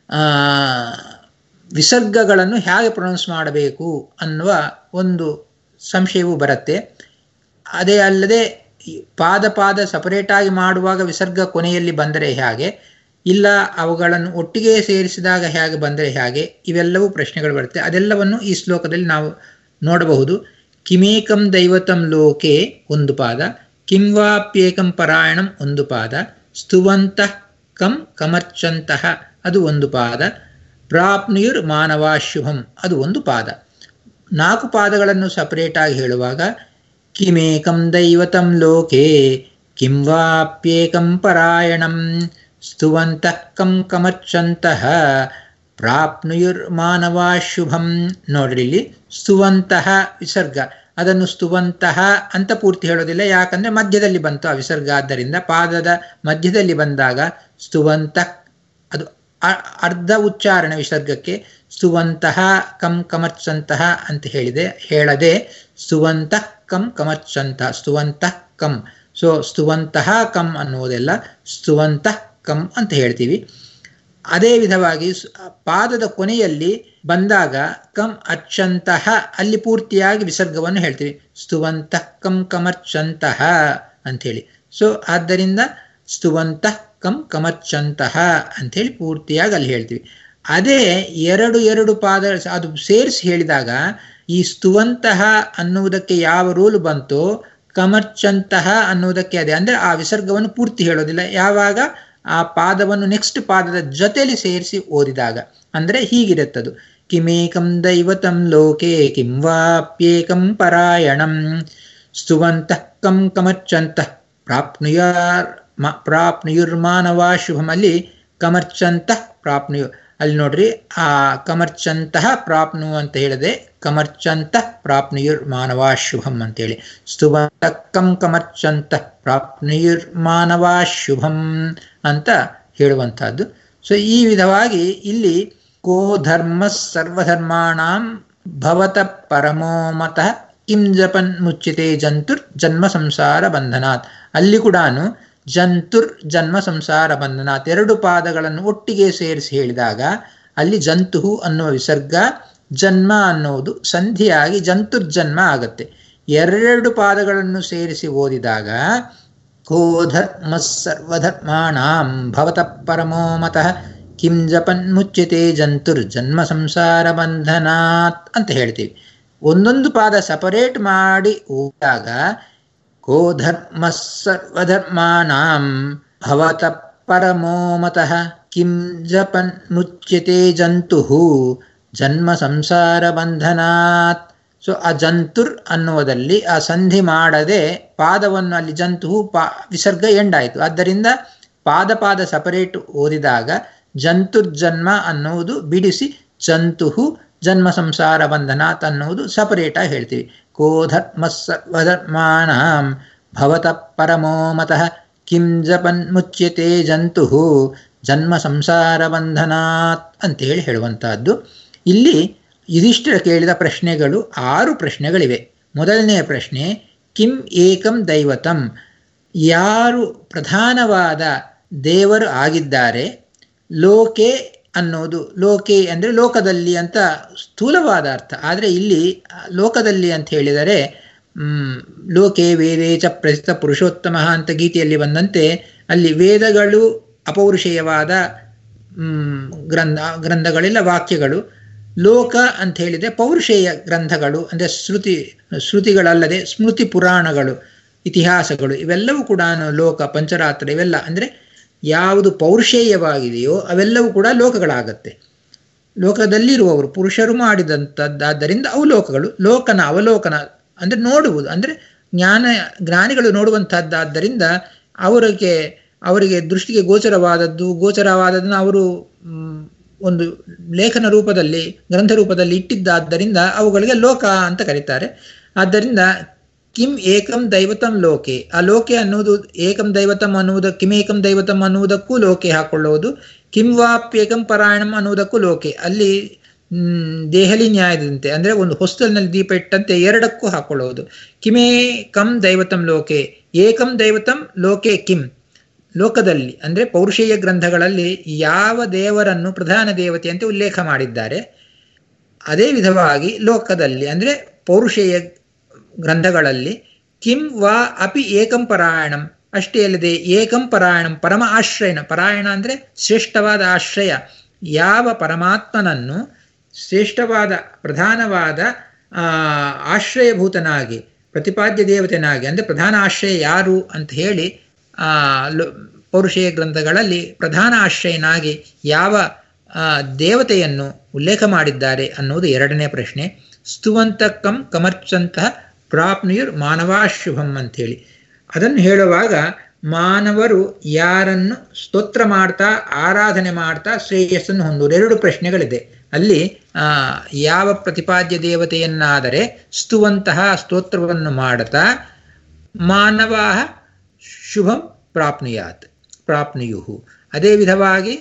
ವಿಸರ್ಗಗಳನ್ನು ಹೇಗೆ ಪ್ರೊನೌನ್ಸ್ ಮಾಡಬೇಕು ಅನ್ನುವ ಒಂದು ಸಂಶಯವೂ ಬರುತ್ತೆ ಅದೇ ಅಲ್ಲದೆ ಪಾದ ಪಾದ ಸಪರೇಟಾಗಿ ಮಾಡುವಾಗ ವಿಸರ್ಗ ಕೊನೆಯಲ್ಲಿ ಬಂದರೆ ಹೇಗೆ ಇಲ್ಲ ಅವುಗಳನ್ನು ಒಟ್ಟಿಗೆ ಸೇರಿಸಿದಾಗ ಹೇಗೆ ಬಂದರೆ ಹೇಗೆ ಇವೆಲ್ಲವೂ ಪ್ರಶ್ನೆಗಳು ಬರುತ್ತೆ ಅದೆಲ್ಲವನ್ನು ಈ ಶ್ಲೋಕದಲ್ಲಿ ನಾವು ನೋಡಬಹುದು ಕಿಮೇಕಂ ದೈವತಂ ಲೋಕೆ ಒಂದು ಪಾದ ಕಿಂವಾಪ್ಯೇಕಂ ಪರಾಯಣಂ ಒಂದು ಪಾದ ಸ್ತುವಂತಃ ಕಂ ಕಮರ್ಚಂತಹ ಅದು ಒಂದು ಪಾದ ಪ್ರಾಪ್ನುಯುರ್ ಮಾನವಾಶುಭಂ ಅದು ಒಂದು ಪಾದ ನಾಲ್ಕು ಪಾದಗಳನ್ನು ಸಪರೇಟಾಗಿ ಹೇಳುವಾಗ ಕಿಮೇಕಂ ದೈವತಂ ಲೋಕೆ ಕಿಂ ವಾಪ್ಯೇಕಂ ಪರಾಯಣಂ ಸ್ತುವಂತಃ ಕಂ ಕಮರ್ಚಂತಹ ಪ್ರಾಪ್ನುಯುರ್ ಮಾನವಾಶುಭಂ ನೋಡ್ರಿ ಇಲ್ಲಿ ಸ್ತುವಂತಹ ವಿಸರ್ಗ ಅದನ್ನು ಸ್ತುವಂತಹ ಅಂತ ಪೂರ್ತಿ ಹೇಳೋದಿಲ್ಲ ಯಾಕಂದ್ರೆ ಮಧ್ಯದಲ್ಲಿ ಬಂತು ಆ ವಿಸರ್ಗ ಆದ್ದರಿಂದ ಪಾದದ ಮಧ್ಯದಲ್ಲಿ ಬಂದಾಗ ಸ್ತುವಂತ ಅದು ಅರ್ಧ ಉಚ್ಚಾರಣೆ ವಿಸರ್ಗಕ್ಕೆ ಸ್ತುವಂತಹ ಕಂ ಕಮರ್ಚಂತಹ ಅಂತ ಹೇಳಿದೆ ಹೇಳದೆ ಸ್ತುವಂತಃ ಕಂ ಕಮರ್ಚಂತಹ ಸ್ತುವಂತಃ ಕಂ ಸೊ ಸ್ತುವಂತಹ ಕಂ ಅನ್ನುವುದೆಲ್ಲ ಸ್ತುವಂತಃ ಕಂ ಅಂತ ಹೇಳ್ತೀವಿ ಅದೇ ವಿಧವಾಗಿ ಪಾದದ ಕೊನೆಯಲ್ಲಿ ಬಂದಾಗ ಕಂ ಅಚ್ಚಂತಹ ಅಲ್ಲಿ ಪೂರ್ತಿಯಾಗಿ ವಿಸರ್ಗವನ್ನು ಹೇಳ್ತೀವಿ ಸ್ತುವಂತಃ ಕಂ ಕಮರ್ಚಂತಹ ಅಂಥೇಳಿ ಸೊ ಆದ್ದರಿಂದ ಸ್ತುವಂತಃ ಕಂ ಕಮರ್ಚಂತಹ ಅಂಥೇಳಿ ಪೂರ್ತಿಯಾಗಿ ಅಲ್ಲಿ ಹೇಳ್ತೀವಿ ಅದೇ ಎರಡು ಎರಡು ಪಾದ ಅದು ಸೇರಿಸಿ ಹೇಳಿದಾಗ ಈ ಸ್ತುವಂತಹ ಅನ್ನುವುದಕ್ಕೆ ಯಾವ ರೂಲ್ ಬಂತೋ ಕಮರ್ಚಂತಹ ಅನ್ನುವುದಕ್ಕೆ ಅದೇ ಅಂದರೆ ಆ ವಿಸರ್ಗವನ್ನು ಪೂರ್ತಿ ಹೇಳೋದಿಲ್ಲ ಯಾವಾಗ ಆ ಪಾದವನ್ನು ನೆಕ್ಸ್ಟ್ ಪಾದದ ಜೊತೆಯಲ್ಲಿ ಸೇರಿಸಿ ಓದಿದಾಗ ಅಂದರೆ ಹೀಗಿರುತ್ತದು ಕಿಮೇಕಂ ದೈವತಂ ಲೋಕೆ ಕಿಂ ವಾಪ್ಯೇಕಂ ಪರಾಯಣಂ ಸ್ತುವಂತಃ ಕಂ ಕಮರ್ಚಂತಃ ಪ್ರಾಪ್ನುಯಾರ್ ಪ್ರಾಪ್ನುಯುರ್ಮಾನವಾ ಶುಭಮಲ್ಲಿ ಕಮರ್ಚಂತಃ ಪ್ರಾಪ್ನುಯು ಅಲ್ಲಿ ನೋಡ್ರಿ ಆ ಕಮರ್ಚಂತಹ ಪ್ರಾಪ್ನು ಅಂತ ಹೇಳಿದೆ ಕಮರ್ಚಂತಃ ಪ್ರಾಪ್ನುಯುರ್ ಮಾನವಾ ಶುಭಂ ಅಂತೇಳಿ ಸ್ತುವಂತ ಕಂ ಕಮರ್ಚಂತಃ ಪ್ರಾಪ್ನುಯುರ್ ಮಾನವಾ ಶುಭಂ ಅಂತ ಹೇಳುವಂತಹದ್ದು ಸೊ ಈ ವಿಧವಾಗಿ ಇಲ್ಲಿ ಕೋ ಧರ್ಮ ಸರ್ವಧರ್ಮಾಣಾಂ ಭವತ ಪರಮೋ ಮತಃ ಕಿಂ ಜಪನ್ ಮುಚ್ಚಿತೆ ಜಂತುರ್ ಜನ್ಮ ಸಂಸಾರ ಬಂಧನಾತ್ ಅಲ್ಲಿ ಕೂಡ ಜಂತುರ್ ಜನ್ಮ ಸಂಸಾರ ಬಂಧನಾತ್ ಎರಡು ಪಾದಗಳನ್ನು ಒಟ್ಟಿಗೆ ಸೇರಿಸಿ ಹೇಳಿದಾಗ ಅಲ್ಲಿ ಜಂತು ಅನ್ನುವ ವಿಸರ್ಗ ಜನ್ಮ ಅನ್ನುವುದು ಸಂಧಿಯಾಗಿ ಜಂತುರ್ಜನ್ಮ ಆಗತ್ತೆ ಎರಡೆರಡು ಪಾದಗಳನ್ನು ಸೇರಿಸಿ ಓದಿದಾಗ ಕೋ ಧರ್ಮ ಸರ್ವಧರ್ಮಾಣಾಂ ಭವತ ಪರಮೋ ಮತಃ ಕಿಂ ಜಪನ್ ಮುಚ್ಚಿತೆ ಜಂತುರ್ ಜನ್ಮ ಸಂಸಾರ ಬಂಧನಾತ್ ಅಂತ ಹೇಳ್ತೀವಿ ಒಂದೊಂದು ಪಾದ ಸಪರೇಟ್ ಮಾಡಿ ಓದಿದಾಗ ಕೋ ಧರ್ಮ ಸರ್ವಧರ್ಮಾಣಾಂ ಭವತ ಪರಮೋ ಮತಃ ಕಿಂ ಜಪನ್ ಮುಚ್ಯತೆ ಜಂತು ಜನ್ಮ ಸಂಸಾರ ಬಂಧನಾತ್ ಸೊ ಆ ಜಂತುರ್ ಅನ್ನುವುದಲ್ಲಿ ಆ ಸಂಧಿ ಮಾಡದೆ ಪಾದವನ್ನು ಅಲ್ಲಿ ಜಂತು ಪಾ ವಿಸರ್ಗ ಎಂಡಾಯಿತು ಆದ್ದರಿಂದ ಪಾದ ಪಾದ ಸಪರೇಟ್ ಓದಿದಾಗ ಜಂತುರ್ಜನ್ಮ ಅನ್ನುವುದು ಬಿಡಿಸಿ ಜಂತು ಜನ್ಮ ಸಂಸಾರ ಬಂಧನಾತ್ ಅನ್ನುವುದು ಸಪರೇಟಾಗಿ ಹೇಳ್ತೀವಿ ಕೋ ಧರ್ಮ ಸರ್ವಧರ್ಮಾಣಾಂ ಭವತ ಪರಮೋ ಮತಃ ಕಿಂ ಜಪನ್ ಮುಚ್ಯತೆ ಜಂತು ಜನ್ಮ ಸಂಸಾರ ಬಂಧನಾತ್ ಅಂತೇಳಿ ಹೇಳುವಂತಹದ್ದು ಇಲ್ಲಿ ಯುಧಿಷ್ಠಿರ ಕೇಳಿದ ಪ್ರಶ್ನೆಗಳು ಆರು ಪ್ರಶ್ನೆಗಳಿವೆ ಮೊದಲನೆಯ ಪ್ರಶ್ನೆ ಕಿಂ ಏಕಂ ದೈವತಂ ಯಾರು ಪ್ರಧಾನವಾದ ದೇವರು ಆಗಿದ್ದಾರೆ ಲೋಕೆ ಅನ್ನೋದು ಲೋಕೆ ಅಂದರೆ ಲೋಕದಲ್ಲಿ ಅಂತ ಸ್ಥೂಲವಾದ ಅರ್ಥ ಆದರೆ ಇಲ್ಲಿ ಲೋಕದಲ್ಲಿ ಅಂತ ಹೇಳಿದರೆ ಲೋಕೆ ವೇದೇ ಚ ಪ್ರಸಿದ್ಧ ಪುರುಷೋತ್ತಮ ಅಂತ ಗೀತೆಯಲ್ಲಿ ಬಂದಂತೆ ಅಲ್ಲಿ ವೇದಗಳು ಅಪೌರುಷೇಯವಾದ ಗ್ರಂಥ ಗ್ರಂಥಗಳಿಲ್ಲ ವಾಕ್ಯಗಳು ಲೋಕ ಅಂತ ಹೇಳಿದರೆ ಪೌರುಷೇಯ ಗ್ರಂಥಗಳು ಅಂದರೆ ಶ್ರುತಿ ಶ್ರುತಿಗಳಲ್ಲದೆ ಸ್ಮೃತಿ ಪುರಾಣಗಳು ಇತಿಹಾಸಗಳು ಇವೆಲ್ಲವೂ ಕೂಡ ಲೋಕ ಪಂಚರಾತ್ರ ಇವೆಲ್ಲ ಅಂದರೆ ಯಾವುದು ಪೌರುಷೇಯವಾಗಿದೆಯೋ ಅವೆಲ್ಲವೂ ಕೂಡ ಲೋಕಗಳಾಗತ್ತೆ ಲೋಕದಲ್ಲಿರುವವರು ಪುರುಷರು ಮಾಡಿದಂಥದ್ದಾದ್ದರಿಂದ ಅವು ಲೋಕಗಳು ಲೋಕನ ಅವಲೋಕನ ಅಂದರೆ ನೋಡುವುದು ಅಂದರೆ ಜ್ಞಾನ ಜ್ಞಾನಿಗಳು ನೋಡುವಂಥದ್ದಾದ್ದರಿಂದ ಅವರಿಗೆ ಅವರಿಗೆ ದೃಷ್ಟಿಗೆ ಗೋಚರವಾದದ್ದು ಗೋಚರವಾದದನ್ನು ಅವರು ಒಂದು ಲೇಖನ ರೂಪದಲ್ಲಿ ಗ್ರಂಥ ರೂಪದಲ್ಲಿ ಇಟ್ಟಿದ್ದಾದ್ದರಿಂದ ಅವುಗಳಿಗೆ ಲೋಕ ಅಂತ ಕರೀತಾರೆ ಆದ್ದರಿಂದ ಕಿಂ ಏಕಂ ದೈವತಂ ಲೋಕೆ ಆ ಲೋಕೆ ಅನ್ನುವುದು ಏಕಂ ದೈವತಂ ಅನ್ನುವುದು ಕಿಮೇಕಂ ದೈವತಂ ಅನ್ನುವುದಕ್ಕೂ ಲೋಕೆ ಹಾಕೊಳ್ಳುವುದು ಕಿಂ ವಾಪ್ಯೇಕಂ ಪರಾಯಣಂ ಅನ್ನುವುದಕ್ಕೂ ಲೋಕೆ ಅಲ್ಲಿ ದೇಹಲಿ ನ್ಯಾಯದಂತೆ ಅಂದರೆ ಒಂದು ಹೊಸ್ತಲಿನಲ್ಲಿ ದೀಪ ಇಟ್ಟಂತೆ ಎರಡಕ್ಕೂ ಹಾಕೊಳ್ಳುವುದು ಕಿಮೇ ಕಂ ದೈವತಂ ಲೋಕೆ ಏಕಂ ದೈವತಂ ಲೋಕೆ ಕಿಂ ಲೋಕದಲ್ಲಿ ಅಂದರೆ ಪೌರುಷೇಯ ಗ್ರಂಥಗಳಲ್ಲಿ ಯಾವ ದೇವರನ್ನು ಪ್ರಧಾನ ದೇವತೆ ಅಂತ ಉಲ್ಲೇಖ ಮಾಡಿದ್ದಾರೆ ಅದೇ ವಿಧವಾಗಿ ಲೋಕದಲ್ಲಿ ಅಂದರೆ ಪೌರುಷೇಯ ಗ್ರಂಥಗಳಲ್ಲಿ ಕಿಂ ವಾ ಅಪಿ ಏಕಂ ಪರಾಯಣಂ ಅಷ್ಟೇ ಅಲ್ಲದೆ ಏಕಂ ಪರಾಯಣಂ ಪರಮ ಆಶ್ರಯನ ಪರಾಯಣ ಅಂದರೆ ಶ್ರೇಷ್ಠವಾದ ಆಶ್ರಯ ಯಾವ ಪರಮಾತ್ಮನನ್ನು ಶ್ರೇಷ್ಠವಾದ ಪ್ರಧಾನವಾದ ಆಶ್ರಯಭೂತನಾಗಿ ಪ್ರತಿಪಾದ್ಯ ದೇವತೆನಾಗಿ ಅಂದರೆ ಪ್ರಧಾನ ಆಶ್ರಯ ಯಾರು ಅಂತ ಹೇಳಿ ಪೌರುಷೇಯ ಗ್ರಂಥಗಳಲ್ಲಿ ಪ್ರಧಾನ ಆಶ್ರಯನಾಗಿ ಯಾವ ದೇವತೆಯನ್ನು ಉಲ್ಲೇಖ ಮಾಡಿದ್ದಾರೆ ಅನ್ನುವುದು ಎರಡನೇ ಪ್ರಶ್ನೆ ಸ್ತುವಂತ ಕಂ ಕಮರ್ಚಂತಹ ಪ್ರಾಪ್ನುಯುರ್ ಮಾನವಾಶುಭಂ ಅಂಥೇಳಿ ಅದನ್ನು ಹೇಳುವಾಗ ಮಾನವರು ಯಾರನ್ನು ಸ್ತೋತ್ರ ಮಾಡ್ತಾ ಆರಾಧನೆ ಮಾಡ್ತಾ ಶ್ರೇಯಸ್ಸನ್ನು ಹೊಂದುವುದು ಎರಡು ಪ್ರಶ್ನೆಗಳಿದೆ ಅಲ್ಲಿ ಯಾವ ಪ್ರತಿಪಾದ್ಯ ದೇವತೆಯನ್ನಾದರೆ ಸ್ತುವಂತಹ ಸ್ತೋತ್ರವನ್ನು ಮಾಡುತ್ತಾ ಮಾನವ ಶುಭಂ ಪ್ರಾಪ್ನುಯಾತ್ ಪ್ರಾಪ್ನುಯು ಅದೇ ವಿಧವಾಗಿ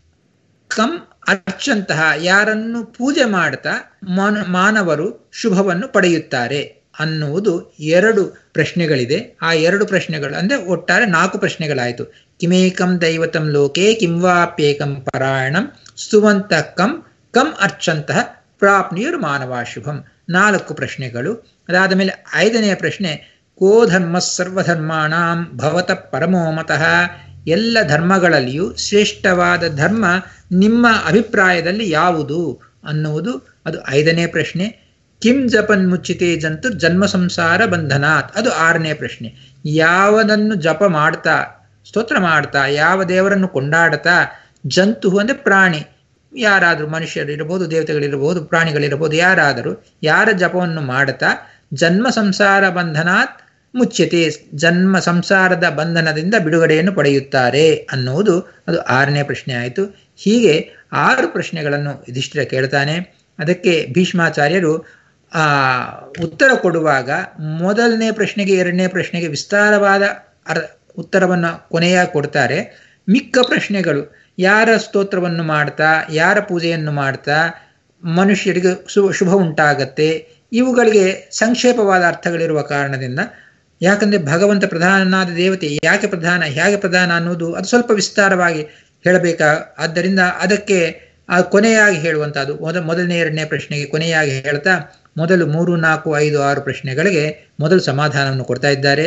ಕಂ ಅರ್ಚಂತಹ ಯಾರನ್ನು ಪೂಜೆ ಮಾಡ್ತಾ ಮಾನ ಮಾನವರು ಶುಭವನ್ನು ಪಡೆಯುತ್ತಾರೆ ಅನ್ನುವುದು ಎರಡು ಪ್ರಶ್ನೆಗಳಿದೆ ಆ ಎರಡು ಪ್ರಶ್ನೆಗಳು ಅಂದರೆ ಒಟ್ಟಾರೆ ನಾಲ್ಕು ಪ್ರಶ್ನೆಗಳಾಯಿತು ಕಿಮೇಕಂ ದೈವತಂ ಲೋಕೆ ಕಿಂವಾಪ್ಯೇಕಂ ಪರಾಯಣಂ ಸ್ತುವಂತ ಕಂ ಕಂ ಅರ್ಚಂತಹ ಪ್ರಾಪ್ನಿಯುರ್ ಮಾನವ ಶುಭಂ ನಾಲ್ಕು ಪ್ರಶ್ನೆಗಳು ಅದಾದ ಮೇಲೆ ಐದನೆಯ ಪ್ರಶ್ನೆ ಕೋ ಧರ್ಮ ಸರ್ವಧರ್ಮಾಣಾಂ ಭವತ ಪರಮೋಮತಃ ಎಲ್ಲ ಧರ್ಮಗಳಲ್ಲಿಯೂ ಶ್ರೇಷ್ಠವಾದ ಧರ್ಮ ನಿಮ್ಮ ಅಭಿಪ್ರಾಯದಲ್ಲಿ ಯಾವುದು ಅನ್ನುವುದು ಅದು ಐದನೇ ಪ್ರಶ್ನೆ ಕಿಂ ಜಪನ್ ಮುಚ್ಚಿತೆ ಜಂತು ಜನ್ಮ ಸಂಸಾರ ಬಂಧನಾತ್ ಅದು ಆರನೇ ಪ್ರಶ್ನೆ ಯಾವದನ್ನು ಜಪ ಮಾಡ್ತಾ ಸ್ತೋತ್ರ ಮಾಡ್ತಾ ಯಾವ ದೇವರನ್ನು ಕೊಂಡಾಡ್ತಾ ಜಂತು ಅಂದರೆ ಪ್ರಾಣಿ ಯಾರಾದರೂ ಮನುಷ್ಯರಿರಬಹುದು ದೇವತೆಗಳಿರಬಹುದು ಪ್ರಾಣಿಗಳಿರಬಹುದು ಯಾರಾದರೂ ಯಾರ ಜಪವನ್ನು ಮಾಡುತ್ತಾ ಜನ್ಮ ಸಂಸಾರ ಬಂಧನಾತ್ ಮುಚ್ಯತೆ ಜನ್ಮ ಸಂಸಾರದ ಬಂಧನದಿಂದ ಬಿಡುಗಡೆಯನ್ನು ಪಡೆಯುತ್ತಾರೆ ಅನ್ನುವುದು ಅದು ಆರನೇ ಪ್ರಶ್ನೆ ಆಯಿತು ಹೀಗೆ ಆರು ಪ್ರಶ್ನೆಗಳನ್ನು ಯುಧಿಷ್ಠಿರ ಕೇಳ್ತಾನೆ ಅದಕ್ಕೆ ಭೀಷ್ಮಾಚಾರ್ಯರು ಆ ಉತ್ತರ ಕೊಡುವಾಗ ಮೊದಲನೇ ಪ್ರಶ್ನೆಗೆ ಎರಡನೇ ಪ್ರಶ್ನೆಗೆ ವಿಸ್ತಾರವಾದ ಅರ್ ಉತ್ತರವನ್ನು ಕೊನೆಯಾಗಿ ಕೊಡ್ತಾರೆ ಮಿಕ್ಕ ಪ್ರಶ್ನೆಗಳು ಯಾರ ಸ್ತೋತ್ರವನ್ನು ಮಾಡ್ತಾ ಯಾರ ಪೂಜೆಯನ್ನು ಮಾಡ್ತಾ ಮನುಷ್ಯರಿಗೆ ಶು ಶುಭ ಉಂಟಾಗತ್ತೆ ಇವುಗಳಿಗೆ ಸಂಕ್ಷೇಪವಾದ ಅರ್ಥಗಳಿರುವ ಕಾರಣದಿಂದ ಯಾಕಂದರೆ ಭಗವಂತ ಪ್ರಧಾನನಾದ ದೇವತೆ ಯಾಕೆ ಪ್ರಧಾನ ಹೇಗೆ ಪ್ರಧಾನ ಅನ್ನೋದು ಅದು ಸ್ವಲ್ಪ ವಿಸ್ತಾರವಾಗಿ ಹೇಳಬೇಕಾ ಆದ್ದರಿಂದ ಅದಕ್ಕೆ ಆ ಕೊನೆಯಾಗಿ ಹೇಳುವಂಥದ್ದು ಮೊದ ಮೊದಲನೇ ಎರಡನೇ ಪ್ರಶ್ನೆಗೆ ಕೊನೆಯಾಗಿ ಹೇಳ್ತಾ ಮೊದಲು ಮೂರು ನಾಲ್ಕು ಐದು ಆರು ಪ್ರಶ್ನೆಗಳಿಗೆ ಮೊದಲು ಸಮಾಧಾನವನ್ನು ಕೊಡ್ತಾ ಇದ್ದಾರೆ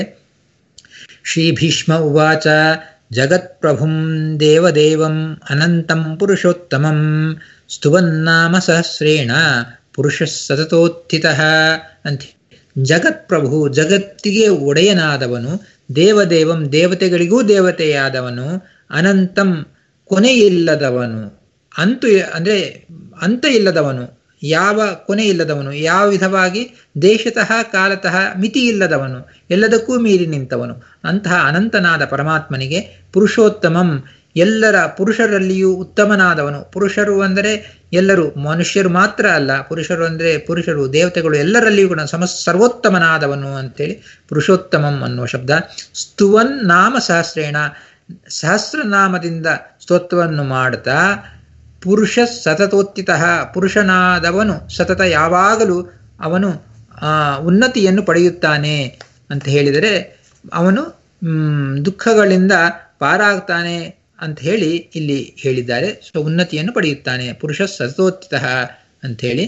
ಶ್ರೀ ಭೀಷ್ಮ ಉವಾಚ ಜಗತ್ಪ್ರಭುಂ ದೇವದೇವಂ ಅನಂತಂ ಪುರುಷೋತ್ತಮಂ ಸ್ತುವನ್ನಾಮ ಸಹಸ್ರೇಣ ಪುರುಷ ಸತತೋತ್ಥಿತ ಅಂತ ಜಗತ್ಪ್ರಭು ಜಗತ್ತಿಗೆ ಒಡೆಯನಾದವನು ದೇವದೇವಂ ದೇವತೆಗಳಿಗೂ ದೇವತೆಯಾದವನು ಅನಂತಂ ಕೊನೆಯಿಲ್ಲದವನು ಅಂತು ಅಂದರೆ ಅಂತ ಇಲ್ಲದವನು ಯಾವ ಕೊನೆ ಇಲ್ಲದವನು ಯಾವ ವಿಧವಾಗಿ ದೇಶತಃ ಕಾಲತಃ ಮಿತಿ ಇಲ್ಲದವನು ಎಲ್ಲದಕ್ಕೂ ಮೀರಿ ನಿಂತವನು ಅಂತಹ ಅನಂತನಾದ ಪರಮಾತ್ಮನಿಗೆ ಪುರುಷೋತ್ತಮಂ ಎಲ್ಲರ ಪುರುಷರಲ್ಲಿಯೂ ಉತ್ತಮನಾದವನು ಪುರುಷರು ಅಂದರೆ ಎಲ್ಲರೂ ಮನುಷ್ಯರು ಮಾತ್ರ ಅಲ್ಲ ಪುರುಷರು ಅಂದರೆ ಪುರುಷರು ದೇವತೆಗಳು ಎಲ್ಲರಲ್ಲಿಯೂ ಕೂಡ ಸಮ ಸರ್ವೋತ್ತಮನಾದವನು ಅಂತೇಳಿ ಪುರುಷೋತ್ತಮಂ ಅನ್ನುವ ಶಬ್ದ ಸ್ತುವನ್ ನಾಮ ಸಹಸ್ರೇಣ ಸಹಸ್ರನಾಮದಿಂದ ಸ್ತೋತ್ರವನ್ನು ಮಾಡ್ತಾ ಪುರುಷ ಸತತೋತ್ತಿತ ಪುರುಷನಾದವನು ಸತತ ಯಾವಾಗಲೂ ಅವನು ಉನ್ನತಿಯನ್ನು ಪಡೆಯುತ್ತಾನೆ ಅಂತ ಹೇಳಿದರೆ ಅವನು ದುಃಖಗಳಿಂದ ಪಾರಾಗ್ತಾನೆ ಅಂತ ಹೇಳಿ ಇಲ್ಲಿ ಹೇಳಿದ್ದಾರೆ ಸೊ ಉನ್ನತಿಯನ್ನು ಪಡೆಯುತ್ತಾನೆ ಪುರುಷ ಸತತೋತ್ತಿತ ಅಂಥೇಳಿ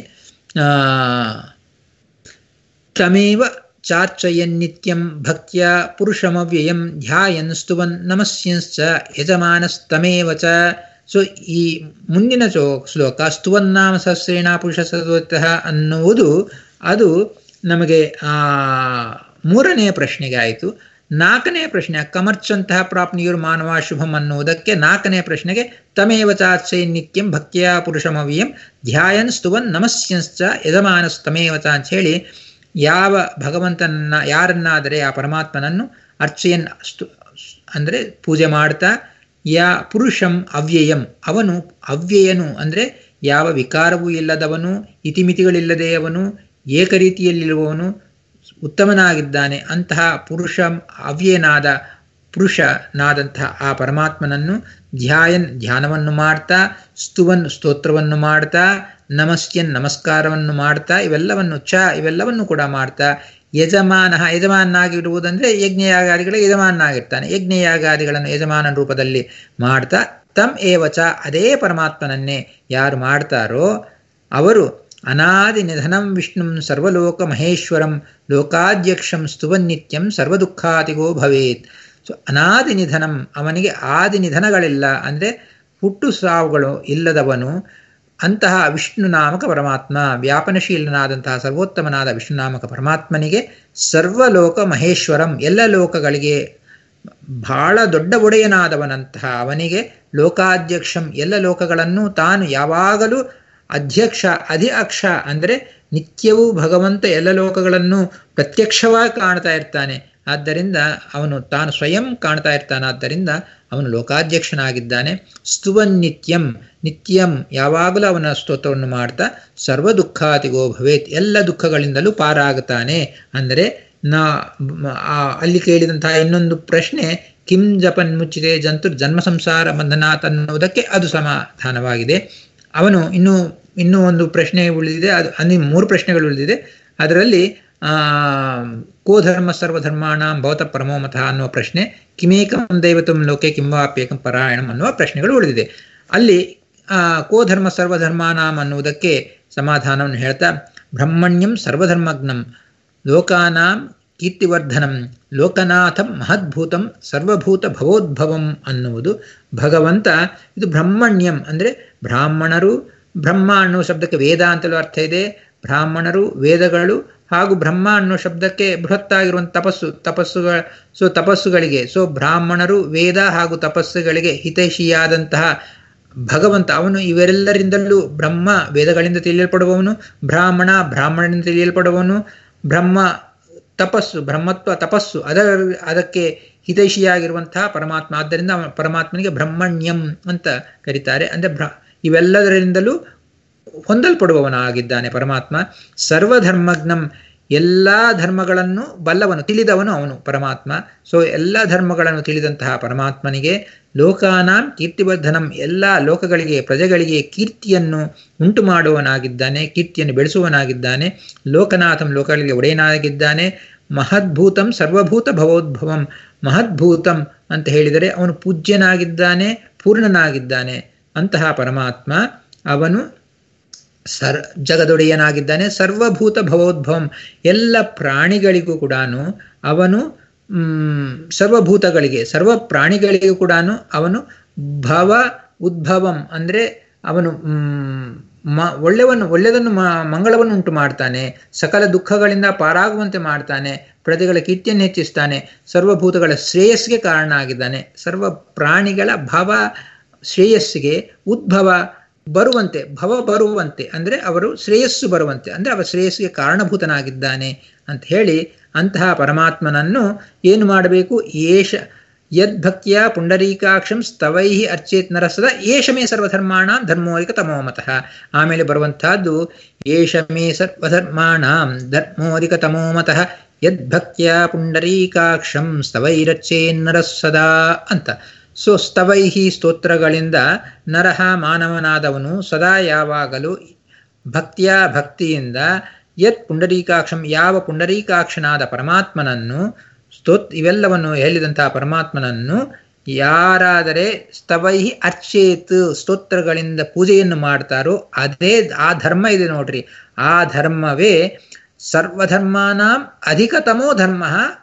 ತಮೇವ ಚಾರ್ಚಯನ್ನಿತ್ಯಂ ಭಕ್ತ್ಯ ಪುರುಷಮವ್ಯಯಂ ಧ್ಯಾಯನ್ ಸ್ತುವನ್ ನಮಸ್ಯಂಶ್ಚ ಯಜಮಾನಸ್ತಮೇವ ಚ ಸೊ ಈ ಮುಂದಿನ ಚೋ ಶ್ಲೋಕ ಸ್ತುವನ್ನಾಮ ಸಹಸ್ರೇಣ ಪುರುಷ ಸತೋತ್ತಃ ಅನ್ನುವುದು ಅದು ನಮಗೆ ಆ ಮೂರನೆಯ ಪ್ರಶ್ನೆಗೆ ಆಯಿತು ನಾಲ್ಕನೇ ಪ್ರಶ್ನೆ ಕಮರ್ಚಂತಹ ಪ್ರಾಪ್ನಿಯುರ್ ಮಾನವ ಶುಭಂ ಅನ್ನುವುದಕ್ಕೆ ನಾಲ್ಕನೇ ಪ್ರಶ್ನೆಗೆ ತಮೇವ ಚಾಚೈ ನಿತ್ಯಂ ಭಕ್ತಿಯ ಪುರುಷಮವಿಯಂ ಧ್ಯಾಯನ್ ಸ್ತುವನ್ ನಮಸ್ಯಂಶ್ಚ ಯಜಮಾನಸ್ತಮೇವ ಚ ಅಂತ ಹೇಳಿ ಯಾವ ಭಗವಂತನನ್ನ ಯಾರನ್ನಾದರೆ ಆ ಪರಮಾತ್ಮನನ್ನು ಅರ್ಚಯನ್ ಸ್ತು ಅಂದರೆ ಪೂಜೆ ಮಾಡ್ತಾ ಯಾ ಪುರುಷಂ ಅವ್ಯಯಂ ಅವನು ಅವ್ಯಯನು ಅಂದರೆ ಯಾವ ವಿಕಾರವೂ ಇಲ್ಲದವನು ಇತಿಮಿತಿಗಳಿಲ್ಲದೆಯವನು ಏಕರೀತಿಯಲ್ಲಿರುವವನು ಉತ್ತಮನಾಗಿದ್ದಾನೆ ಅಂತಹ ಪುರುಷ ಅವ್ಯಯನಾದ ಪುರುಷನಾದಂತಹ ಆ ಪರಮಾತ್ಮನನ್ನು ಧ್ಯಾಯನ್ ಧ್ಯಾನವನ್ನು ಮಾಡ್ತಾ ಸ್ತುವನ್ ಸ್ತೋತ್ರವನ್ನು ಮಾಡ್ತಾ ನಮಸ್ಯನ್ ನಮಸ್ಕಾರವನ್ನು ಮಾಡ್ತಾ ಇವೆಲ್ಲವನ್ನು ಚ ಇವೆಲ್ಲವನ್ನು ಕೂಡ ಮಾಡ್ತಾ ಯಜಮಾನ ಯಜಮಾನಾಗಿರುವುದಂದ್ರೆ ಯಜ್ಞಯಾಗಾದಿಗಳ ಯಜಮಾನಾಗಿರ್ತಾನೆ ಯಜ್ಞಯಾಗಾದಿಗಳನ್ನು ಯಜಮಾನ ರೂಪದಲ್ಲಿ ಮಾಡ್ತಾ ತಮ್ ಏವಚ ಅದೇ ಪರಮಾತ್ಮನನ್ನೇ ಯಾರು ಮಾಡ್ತಾರೋ ಅವರು ಅನಾದಿ ನಿಧನಂ ವಿಷ್ಣುಂ ಸರ್ವಲೋಕ ಮಹೇಶ್ವರಂ ಲೋಕಾಧ್ಯಕ್ಷಂ ಸ್ತುವನ್ನಿತ್ಯಂ ಸರ್ವದುಃಖಾದಿಗೋ ಭವೇತ್ ಸೊ ಅನಾದಿ ನಿಧನಂ ಅವನಿಗೆ ಆದಿ ನಿಧನಗಳಿಲ್ಲ ಅಂದರೆ ಹುಟ್ಟು ಸಾವುಗಳು ಇಲ್ಲದವನು ಅಂತಹ ವಿಷ್ಣು ನಾಮಕ ಪರಮಾತ್ಮ ವ್ಯಾಪನಶೀಲನಾದಂತಹ ಸರ್ವೋತ್ತಮನಾದ ವಿಷ್ಣು ನಾಮಕ ಪರಮಾತ್ಮನಿಗೆ ಸರ್ವಲೋಕ ಮಹೇಶ್ವರಂ ಎಲ್ಲ ಲೋಕಗಳಿಗೆ ಬಹಳ ದೊಡ್ಡ ಒಡೆಯನಾದವನಂತಹ ಅವನಿಗೆ ಲೋಕಾಧ್ಯಕ್ಷಂ ಎಲ್ಲ ಲೋಕಗಳನ್ನು ತಾನು ಯಾವಾಗಲೂ ಅಧ್ಯಕ್ಷ ಅಧಿಅಕ್ಷ ಅಂದರೆ ನಿತ್ಯವೂ ಭಗವಂತ ಎಲ್ಲ ಲೋಕಗಳನ್ನು ಪ್ರತ್ಯಕ್ಷವಾಗಿ ಕಾಣ್ತಾ ಇರ್ತಾನೆ ಆದ್ದರಿಂದ ಅವನು ತಾನು ಸ್ವಯಂ ಕಾಣ್ತಾ ಇರ್ತಾನಾದ್ದರಿಂದ ಅವನು ಲೋಕಾಧ್ಯಕ್ಷನಾಗಿದ್ದಾನೆ ಸ್ತುವನ್ ನಿತ್ಯಂ ನಿತ್ಯಂ ಯಾವಾಗಲೂ ಅವನ ಸ್ತೋತ್ರವನ್ನು ಮಾಡ್ತಾ ಸರ್ವ ದುಃಖಾತಿಗೋ ಭವೇತ್ ಎಲ್ಲ ದುಃಖಗಳಿಂದಲೂ ಪಾರಾಗುತ್ತಾನೆ ಅಂದರೆ ನಾ ಅಲ್ಲಿ ಕೇಳಿದಂತಹ ಇನ್ನೊಂದು ಪ್ರಶ್ನೆ ಕಿಂ ಜಪನ್ ಮುಚ್ಚಿದೆ ಜಂತು ಜನ್ಮ ಸಂಸಾರ ಬಂಧನಾತ್ ಅನ್ನುವುದಕ್ಕೆ ಅದು ಸಮಾಧಾನವಾಗಿದೆ ಅವನು ಇನ್ನೂ ಇನ್ನೂ ಒಂದು ಪ್ರಶ್ನೆ ಉಳಿದಿದೆ ಅದು ಅಲ್ಲಿ ಮೂರು ಪ್ರಶ್ನೆಗಳು ಉಳಿದಿದೆ ಅದರಲ್ಲಿ ಕೋ ಧರ್ಮ ಸರ್ವಧರ್ಮಾಣ ಭವತ ಪರಮೋಮತ ಅನ್ನುವ ಪ್ರಶ್ನೆ ಕಿಮೇಕಂ ದೈವತಂ ಲೋಕೆ ಕಿಂವಾಪ್ಯೇಕಂ ಪರಾಯಣಂ ಅನ್ನುವ ಪ್ರಶ್ನೆಗಳು ಉಳಿದಿದೆ ಅಲ್ಲಿ ಕೋ ಧರ್ಮ ಸರ್ವಧರ್ಮಾನಾಂ ಅನ್ನುವುದಕ್ಕೆ ಸಮಾಧಾನವನ್ನು ಹೇಳ್ತಾ ಬ್ರಹ್ಮಣ್ಯಂ ಸರ್ವಧರ್ಮಜ್ಞಂ ಲೋಕಾನಾಂ ಕೀರ್ತಿವರ್ಧನಂ ಲೋಕನಾಥಂ ಮಹದ್ಭೂತಂ ಸರ್ವಭೂತ ಭವೋದ್ಭವಂ ಅನ್ನುವುದು ಭಗವಂತ ಇದು ಬ್ರಹ್ಮಣ್ಯಂ ಅಂದರೆ ಬ್ರಾಹ್ಮಣರು ಬ್ರಹ್ಮ ಅನ್ನುವ ಶಬ್ದಕ್ಕೆ ವೇದ ಅಂತಲೂ ಅರ್ಥ ಇದೆ ಬ್ರಾಹ್ಮಣರು ವೇದಗಳು ಹಾಗೂ ಬ್ರಹ್ಮ ಅನ್ನೋ ಶಬ್ದಕ್ಕೆ ಬೃಹತ್ತಾಗಿರುವಂಥ ತಪಸ್ಸು ತಪಸ್ಸುಗಳ ಸೊ ತಪಸ್ಸುಗಳಿಗೆ ಸೊ ಬ್ರಾಹ್ಮಣರು ವೇದ ಹಾಗೂ ತಪಸ್ಸುಗಳಿಗೆ ಹಿತೈಷಿಯಾದಂತಹ ಭಗವಂತ ಅವನು ಇವೆಲ್ಲರಿಂದಲೂ ಬ್ರಹ್ಮ ವೇದಗಳಿಂದ ತಿಳಿಯಲ್ಪಡುವವನು ಬ್ರಾಹ್ಮಣ ಬ್ರಾಹ್ಮಣನಿಂದ ತಿಳಿಯಲ್ಪಡುವವನು ಬ್ರಹ್ಮ ತಪಸ್ಸು ಬ್ರಹ್ಮತ್ವ ತಪಸ್ಸು ಅದರ ಅದಕ್ಕೆ ಹಿತೈಷಿಯಾಗಿರುವಂತಹ ಪರಮಾತ್ಮ ಆದ್ದರಿಂದ ಪರಮಾತ್ಮನಿಗೆ ಬ್ರಹ್ಮಣ್ಯಂ ಅಂತ ಕರೀತಾರೆ ಅಂದರೆ ಬ್ರ ಇವೆಲ್ಲದರಿಂದಲೂ ಹೊಂದಲ್ಪಡುವವನಾಗಿದ್ದಾನೆ ಪರಮಾತ್ಮ ಸರ್ವಧರ್ಮಜ್ಞಂ ಎಲ್ಲ ಧರ್ಮಗಳನ್ನು ಬಲ್ಲವನು ತಿಳಿದವನು ಅವನು ಪರಮಾತ್ಮ ಸೊ ಎಲ್ಲ ಧರ್ಮಗಳನ್ನು ತಿಳಿದಂತಹ ಪರಮಾತ್ಮನಿಗೆ ಲೋಕಾನಾಂ ಕೀರ್ತಿವರ್ಧನಂ ಎಲ್ಲ ಲೋಕಗಳಿಗೆ ಪ್ರಜೆಗಳಿಗೆ ಕೀರ್ತಿಯನ್ನು ಉಂಟು ಮಾಡುವವನಾಗಿದ್ದಾನೆ ಕೀರ್ತಿಯನ್ನು ಬೆಳೆಸುವವನಾಗಿದ್ದಾನೆ ಲೋಕನಾಥಂ ಲೋಕಗಳಿಗೆ ಒಡೆಯನಾಗಿದ್ದಾನೆ ಮಹದ್ಭೂತಂ ಸರ್ವಭೂತ ಭವೋದ್ಭವಂ ಮಹದ್ಭೂತಂ ಅಂತ ಹೇಳಿದರೆ ಅವನು ಪೂಜ್ಯನಾಗಿದ್ದಾನೆ ಪೂರ್ಣನಾಗಿದ್ದಾನೆ ಅಂತಹ ಪರಮಾತ್ಮ ಅವನು ಸರ್ ಜಗದೊಡೆಯನಾಗಿದ್ದಾನೆ ಸರ್ವಭೂತ ಭವೋದ್ಭವಂ ಎಲ್ಲ ಪ್ರಾಣಿಗಳಿಗೂ ಕೂಡ ಅವನು ಸರ್ವಭೂತಗಳಿಗೆ ಸರ್ವ ಪ್ರಾಣಿಗಳಿಗೂ ಕೂಡ ಅವನು ಭವ ಉದ್ಭವಂ ಅಂದರೆ ಅವನು ಮ ಒಳ್ಳೆವನ್ನು ಒಳ್ಳೆಯದನ್ನು ಮ ಮಂಗಳವನ್ನು ಉಂಟು ಮಾಡ್ತಾನೆ ಸಕಲ ದುಃಖಗಳಿಂದ ಪಾರಾಗುವಂತೆ ಮಾಡ್ತಾನೆ ಪ್ರಜೆಗಳ ಕೀರ್ತಿಯನ್ನು ಹೆಚ್ಚಿಸ್ತಾನೆ ಸರ್ವಭೂತಗಳ ಶ್ರೇಯಸ್ಸಿಗೆ ಕಾರಣ ಆಗಿದ್ದಾನೆ ಸರ್ವ ಪ್ರಾಣಿಗಳ ಭವ ಶ್ರೇಯಸ್ಸಿಗೆ ಉದ್ಭವ ಬರುವಂತೆ ಭವ ಬರುವಂತೆ ಅಂದರೆ ಅವರು ಶ್ರೇಯಸ್ಸು ಬರುವಂತೆ ಅಂದರೆ ಅವರ ಶ್ರೇಯಸ್ಸಿಗೆ ಕಾರಣಭೂತನಾಗಿದ್ದಾನೆ ಅಂತ ಹೇಳಿ ಅಂತಹ ಪರಮಾತ್ಮನನ್ನು ಏನು ಮಾಡಬೇಕು ಏಷ ಯದ್ಭಕ್ತಿಯ ಪುಂಡರೀಕಾಕ್ಷಂ ಸ್ತವೈ ಅರ್ಚೇತ್ ನರಸದ ಏಷ ಮೇ ಸರ್ವಧರ್ಮಾಣ ಧರ್ಮೋರಿಕ ತಮೋಮತಃ ಆಮೇಲೆ ಬರುವಂತಹದ್ದು ಏಷ ಮೇ ಸರ್ವಧರ್ಮಾಣಾಂ ಧರ್ಮೋರಿಕ ತಮೋಮತಃ ಯದ್ಭಕ್ತಿಯ ಪುಂಡರೀಕಾಕ್ಷಂ ಸ್ತವೈರಚ್ಚೇನ್ನರಸದಾ ಅಂತ ಸೊ ಸ್ತವೈಹಿ ಸ್ತೋತ್ರಗಳಿಂದ ನರಹ ಮಾನವನಾದವನು ಸದಾ ಯಾವಾಗಲೂ ಭಕ್ತಿಯ ಭಕ್ತಿಯಿಂದ ಯತ್ ಪುಂಡರೀಕಾಕ್ಷಂ ಯಾವ ಪುಂಡರೀಕಾಕ್ಷನಾದ ಪರಮಾತ್ಮನನ್ನು ಸ್ತೋತ್ ಇವೆಲ್ಲವನ್ನು ಹೇಳಿದಂತಹ ಪರಮಾತ್ಮನನ್ನು ಯಾರಾದರೆ ಸ್ತವೈಹಿ ಅರ್ಚೇತ್ ಸ್ತೋತ್ರಗಳಿಂದ ಪೂಜೆಯನ್ನು ಮಾಡ್ತಾರೋ ಅದೇ ಆ ಧರ್ಮ ಇದೆ ನೋಡ್ರಿ ಆ ಧರ್ಮವೇ ಸರ್ವಧರ್ಮಾನಾಂ ಅಧಿಕತಮೋ ಧರ್ಮ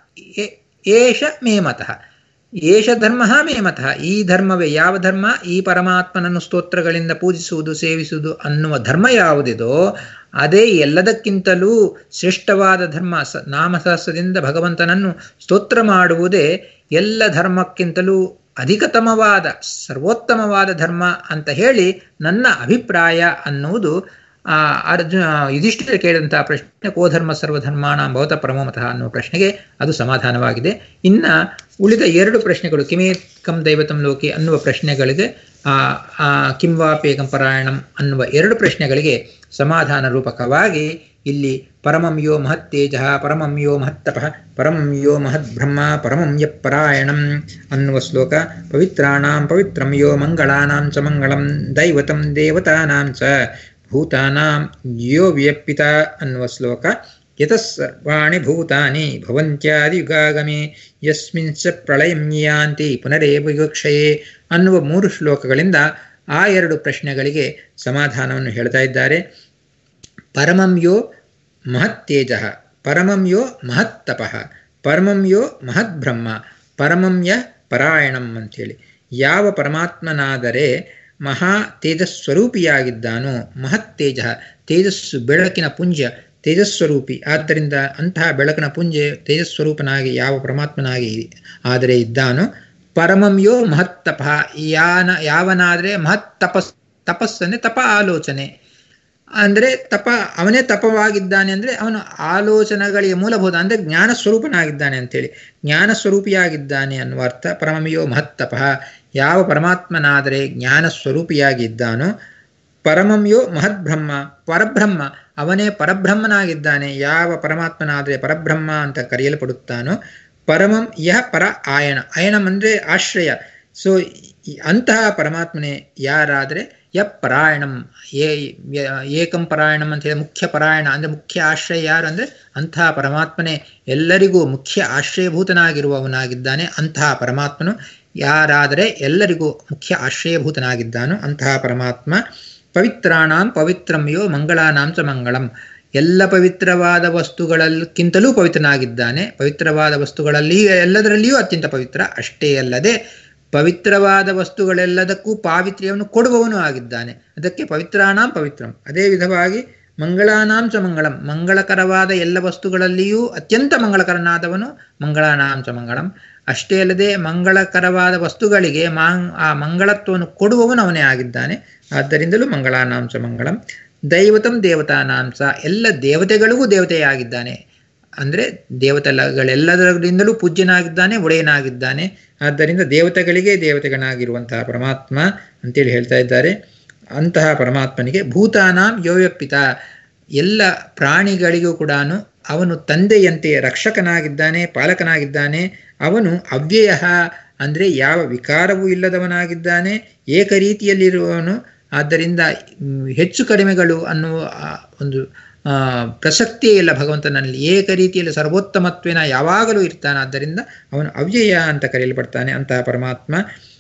ಏಷ ಮೇಮತಃ ಏಷ ಧರ್ಮ ಮೇಮತಃ ಈ ಧರ್ಮವೇ ಯಾವ ಧರ್ಮ ಈ ಪರಮಾತ್ಮನನ್ನು ಸ್ತೋತ್ರಗಳಿಂದ ಪೂಜಿಸುವುದು ಸೇವಿಸುವುದು ಅನ್ನುವ ಧರ್ಮ ಯಾವುದಿದೋ ಅದೇ ಎಲ್ಲದಕ್ಕಿಂತಲೂ ಶ್ರೇಷ್ಠವಾದ ಧರ್ಮ ಸ ನಾಮಸಹಸ್ರದಿಂದ ಭಗವಂತನನ್ನು ಸ್ತೋತ್ರ ಮಾಡುವುದೇ ಎಲ್ಲ ಧರ್ಮಕ್ಕಿಂತಲೂ ಅಧಿಕತಮವಾದ ಸರ್ವೋತ್ತಮವಾದ ಧರ್ಮ ಅಂತ ಹೇಳಿ ನನ್ನ ಅಭಿಪ್ರಾಯ ಅನ್ನುವುದು ಆ ಅರ್ಜುನ ಯುಧಿಷ್ಠಿರ ಕೇಳಿದಂತಹ ಪ್ರಶ್ನೆ ಕೋ ಧರ್ಮ ಸರ್ವಧರ್ಮಾಣ ಭವತ ಪರಮಮತಃ ಅನ್ನುವ ಪ್ರಶ್ನೆಗೆ ಅದು ಸಮಾಧಾನವಾಗಿದೆ ಇನ್ನ ಉಳಿದ ಎರಡು ಪ್ರಶ್ನೆಗಳು ಕಿಮೇ ಕಂ ದೈವತಂ ಲೋಕಿ ಅನ್ನುವ ಪ್ರಶ್ನೆಗಳಿಗೆ ಆ ಕಿಂವಾಪೇಕಂ ಪರಾಯಣಂ ಅನ್ನುವ ಎರಡು ಪ್ರಶ್ನೆಗಳಿಗೆ ಸಮಾಧಾನ ರೂಪಕವಾಗಿ ಇಲ್ಲಿ ಪರಮಂ ಯೋ ಮಹತ್ತೇಜ ಪರಮಂ ಯೋ ಮಹತ್ತಪಃ ಪರಮಂ ಯೋ ಮಹದ್ಬ್ರಹ್ಮ ಪರಮಂ ಯ ಪರಾಯಣಂ ಅನ್ನುವ ಶ್ಲೋಕ ಪವಿತ್ರಾಣಾಂ ಪವಿತ್ರಂ ಯೋ ಮಂಗಳಾನಾಂ ಚ ಮಂಗಳಂ ದೈವತಂ ದೇವತಾನಾಂ ಚ ಭೂತಾನಾಂ ಯೋ ವ್ಯಪಿತ ಅನ್ನುವ ಶ್ಲೋಕ ಯತಸ್ಸರ್ವಾಣಿ ಭೂತಾನಿ ಭವಂತ್ಯಾದಿಯುಗಾಗಮೆ ಯಸ್ಮಿನ್ ಸ ಪ್ರಳಯಂ ಯಾಂತಿ ಪುನರೇವ ವಿವಕ್ಷಯೇ ಅನ್ನುವ ಮೂರು ಶ್ಲೋಕಗಳಿಂದ ಆ ಎರಡು ಪ್ರಶ್ನೆಗಳಿಗೆ ಸಮಾಧಾನವನ್ನು ಹೇಳ್ತಾ ಇದ್ದಾರೆ ಪರಮಂ ಯೋ ಮಹತ್ತೇಜ ಪರಮಂ ಯೋ ಮಹತ್ತಪಃ ಪರಮಂ ಯೋ ಮಹದ್ಬ್ರಹ್ಮ ಪರಮಂ ಯ ಪರಾಯಣಂ ಅಂಥೇಳಿ ಯಾವ ಪರಮಾತ್ಮನಾದರೆ ಮಹಾ ತೇಜಸ್ವರೂಪಿಯಾಗಿದ್ದಾನೋ ಮಹತ್ ತೇಜ ತೇಜಸ್ಸು ಬೆಳಕಿನ ಪುಂಜ ತೇಜಸ್ವರೂಪಿ ಆದ್ದರಿಂದ ಅಂತಹ ಬೆಳಕಿನ ಪುಂಜೆ ತೇಜಸ್ವರೂಪನಾಗಿ ಯಾವ ಪರಮಾತ್ಮನಾಗಿ ಆದರೆ ಇದ್ದಾನೋ ಪರಮಂಯೋ ಮಹತ್ತಪ ಯಾನ ಯಾವನಾದರೆ ಮಹತ್ ತಪಸ್ ತಪಸ್ಸಂದ್ರೆ ತಪ ಆಲೋಚನೆ ಅಂದರೆ ತಪ ಅವನೇ ತಪವಾಗಿದ್ದಾನೆ ಅಂದರೆ ಅವನು ಆಲೋಚನೆಗಳಿಗೆ ಮೂಲಭೂತ ಅಂದರೆ ಜ್ಞಾನ ಸ್ವರೂಪನಾಗಿದ್ದಾನೆ ಅಂತೇಳಿ ಜ್ಞಾನ ಸ್ವರೂಪಿಯಾಗಿದ್ದಾನೆ ಅನ್ನುವ ಅರ್ಥ ಪರಮಮಿಯೋ ಮಹತ್ತಪ ಯಾವ ಪರಮಾತ್ಮನಾದರೆ ಜ್ಞಾನ ಸ್ವರೂಪಿಯಾಗಿದ್ದಾನೋ ಪರಮಂಯೋ ಮಹದ್ಬ್ರಹ್ಮ ಪರಬ್ರಹ್ಮ ಅವನೇ ಪರಬ್ರಹ್ಮನಾಗಿದ್ದಾನೆ ಯಾವ ಪರಮಾತ್ಮನಾದರೆ ಪರಬ್ರಹ್ಮ ಅಂತ ಕರೆಯಲ್ಪಡುತ್ತಾನೋ ಪರಮಂ ಯಹ ಪರ ಆಯಣ ಅಯಣಂ ಅಂದರೆ ಆಶ್ರಯ ಸೊ ಅಂತಹ ಪರಮಾತ್ಮನೇ ಯಾರಾದರೆ ಯ ಪರಾಯಣಂ ಏ ಏಕಂ ಪರಾಯಣಂ ಅಂತ ಹೇಳಿ ಮುಖ್ಯ ಪರಾಯಣ ಅಂದರೆ ಮುಖ್ಯ ಆಶ್ರಯ ಯಾರು ಅಂದರೆ ಅಂತಹ ಪರಮಾತ್ಮನೇ ಎಲ್ಲರಿಗೂ ಮುಖ್ಯ ಆಶ್ರಯಭೂತನಾಗಿರುವವನಾಗಿದ್ದಾನೆ ಅಂತಹ ಪರಮಾತ್ಮನು ಯಾರಾದರೆ ಎಲ್ಲರಿಗೂ ಮುಖ್ಯ ಆಶ್ರಯಭೂತನಾಗಿದ್ದಾನೋ ಅಂತಹ ಪರಮಾತ್ಮ ಪವಿತ್ರಾಣಾಂ ಪವಿತ್ರಮ್ಯೋ ಮಂಗಳಾನಾಂ ಚ ಮಂಗಳಂ ಎಲ್ಲ ಪವಿತ್ರವಾದ ವಸ್ತುಗಳಕ್ಕಿಂತಲೂ ಪವಿತ್ರನಾಗಿದ್ದಾನೆ ಪವಿತ್ರವಾದ ವಸ್ತುಗಳಲ್ಲಿ ಎಲ್ಲದರಲ್ಲಿಯೂ ಅತ್ಯಂತ ಪವಿತ್ರ ಅಷ್ಟೇ ಅಲ್ಲದೆ ಪವಿತ್ರವಾದ ವಸ್ತುಗಳೆಲ್ಲದಕ್ಕೂ ಪಾವಿತ್ರ್ಯವನ್ನು ಕೊಡುವವನು ಆಗಿದ್ದಾನೆ ಅದಕ್ಕೆ ಪವಿತ್ರಾಣಾಂ ಪವಿತ್ರಂ ಅದೇ ವಿಧವಾಗಿ ಮಂಗಳಾನಾಂ ಚ ಮಂಗಳಂ ಮಂಗಳಕರವಾದ ಎಲ್ಲ ವಸ್ತುಗಳಲ್ಲಿಯೂ ಅತ್ಯಂತ ಮಂಗಳಕರನಾದವನು ಮಂಗಳಾನಾಂ ಚ ಮಂಗಳಂ ಅಷ್ಟೇ ಅಲ್ಲದೆ ಮಂಗಳಕರವಾದ ವಸ್ತುಗಳಿಗೆ ಮಾಂಗ್ ಆ ಮಂಗಳತ್ವವನ್ನು ಕೊಡುವವನು ಅವನೇ ಆಗಿದ್ದಾನೆ ಆದ್ದರಿಂದಲೂ ಮಂಗಳಾನಾಂ ಚ ಮಂಗಳಂ ದೈವತಂ ದೇವತಾನಾಂಸ ಎಲ್ಲ ದೇವತೆಗಳಿಗೂ ದೇವತೆಯಾಗಿದ್ದಾನೆ ಅಂದರೆ ದೇವತೆಗಳೆಲ್ಲದರಿಂದಲೂ ಪೂಜ್ಯನಾಗಿದ್ದಾನೆ ಒಡೆಯನಾಗಿದ್ದಾನೆ ಆದ್ದರಿಂದ ದೇವತೆಗಳಿಗೆ ದೇವತೆಗಳಾಗಿರುವಂತಹ ಪರಮಾತ್ಮ ಅಂತೇಳಿ ಹೇಳ್ತಾ ಇದ್ದಾರೆ ಅಂತಹ ಪರಮಾತ್ಮನಿಗೆ ಭೂತಾನಾಂ ಯೋಯಪ್ಪಿತ ಎಲ್ಲ ಪ್ರಾಣಿಗಳಿಗೂ ಕೂಡ ಅವನು ತಂದೆಯಂತೆ ರಕ್ಷಕನಾಗಿದ್ದಾನೆ ಪಾಲಕನಾಗಿದ್ದಾನೆ ಅವನು ಅವ್ಯಯ ಅಂದರೆ ಯಾವ ವಿಕಾರವೂ ಇಲ್ಲದವನಾಗಿದ್ದಾನೆ ಏಕರೀತಿಯಲ್ಲಿರುವವನು ಆದ್ದರಿಂದ ಹೆಚ್ಚು ಕಡಿಮೆಗಳು ಅನ್ನುವ ಒಂದು ಪ್ರಸಕ್ತಿಯೇ ಇಲ್ಲ ಭಗವಂತನಲ್ಲಿ ಏಕ ರೀತಿಯಲ್ಲಿ ಸರ್ವೋತ್ತಮತ್ವೇನ ಯಾವಾಗಲೂ ಇರ್ತಾನೆ ಆದ್ದರಿಂದ ಅವನು ಅವ್ಯಯ ಅಂತ ಕರೆಯಲ್ಪಡ್ತಾನೆ ಅಂತಹ ಪರಮಾತ್ಮ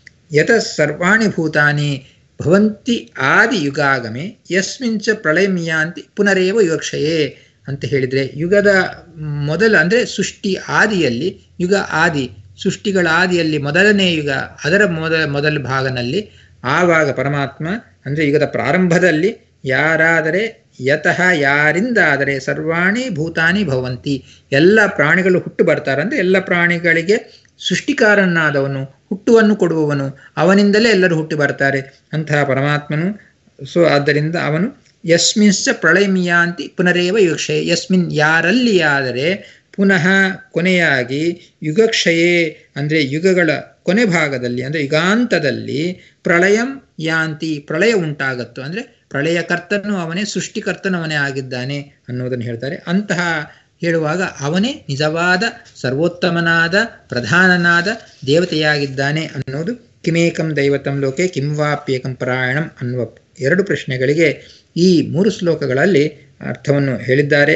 ಯತ ಸರ್ವಾಣಿ ಭೂತಾನಿ ಭವಂತಿ ಆದಿ ಯುಗಾಗಮೆ ಯಸ್ಮಿಂಚ ಪ್ರಳಯಮಿಯಾಂತಿ ಪುನರೇವ ಯುಗಕ್ಷಯೇ ಅಂತ ಹೇಳಿದರೆ ಯುಗದ ಮೊದಲ ಅಂದರೆ ಸೃಷ್ಟಿ ಆದಿಯಲ್ಲಿ ಯುಗ ಆದಿ ಸೃಷ್ಟಿಗಳ ಆದಿಯಲ್ಲಿ ಮೊದಲನೇ ಯುಗ ಅದರ ಮೊದ ಮೊದಲ ಭಾಗನಲ್ಲಿ ಆವಾಗ ಪರಮಾತ್ಮ ಅಂದರೆ ಯುಗದ ಪ್ರಾರಂಭದಲ್ಲಿ ಯಾರಾದರೆ ಯತಃ ಯಾರಿಂದಾದರೆ ಸರ್ವಾಣಿ ಭೂತಾನಿ ಭವಂತಿ ಎಲ್ಲ ಪ್ರಾಣಿಗಳು ಹುಟ್ಟು ಬರ್ತಾರೆ ಅಂದರೆ ಎಲ್ಲ ಪ್ರಾಣಿಗಳಿಗೆ ಸೃಷ್ಟಿಕಾರನಾದವನು ಹುಟ್ಟುವನ್ನು ಕೊಡುವವನು ಅವನಿಂದಲೇ ಎಲ್ಲರೂ ಹುಟ್ಟಿ ಬರ್ತಾರೆ ಅಂತಹ ಪರಮಾತ್ಮನು ಸೊ ಆದ್ದರಿಂದ ಅವನು ಯಸ್ಮಿನ್ಸ ಪ್ರಳಯಮಿಯಾಂತಿ ಪುನರೇವ ಯುಗಕ್ಷಯ ಯಸ್ಮಿನ್ ಯಾರಲ್ಲಿ ಆದರೆ ಪುನಃ ಕೊನೆಯಾಗಿ ಯುಗಕ್ಷಯೇ ಅಂದರೆ ಯುಗಗಳ ಕೊನೆ ಭಾಗದಲ್ಲಿ ಅಂದರೆ ಯುಗಾಂತದಲ್ಲಿ ಪ್ರಳಯಂ ಯಾಂತಿ ಪ್ರಳಯ ಉಂಟಾಗತ್ತು ಅಂದರೆ ಪ್ರಳಯಕರ್ತನು ಅವನೇ ಸೃಷ್ಟಿಕರ್ತನು ಅವನೇ ಆಗಿದ್ದಾನೆ ಅನ್ನೋದನ್ನು ಹೇಳ್ತಾರೆ ಅಂತಹ ಹೇಳುವಾಗ ಅವನೇ ನಿಜವಾದ ಸರ್ವೋತ್ತಮನಾದ ಪ್ರಧಾನನಾದ ದೇವತೆಯಾಗಿದ್ದಾನೆ ಅನ್ನೋದು ಕಿಮೇಕಂ ದೈವತಂ ಲೋಕೆ ಕಿಂವಾಪ್ಯೇಕಂ ಪರಾಯಣಂ ಅನ್ನುವ ಎರಡು ಪ್ರಶ್ನೆಗಳಿಗೆ ಈ ಮೂರು ಶ್ಲೋಕಗಳಲ್ಲಿ ಅರ್ಥವನ್ನು ಹೇಳಿದ್ದಾರೆ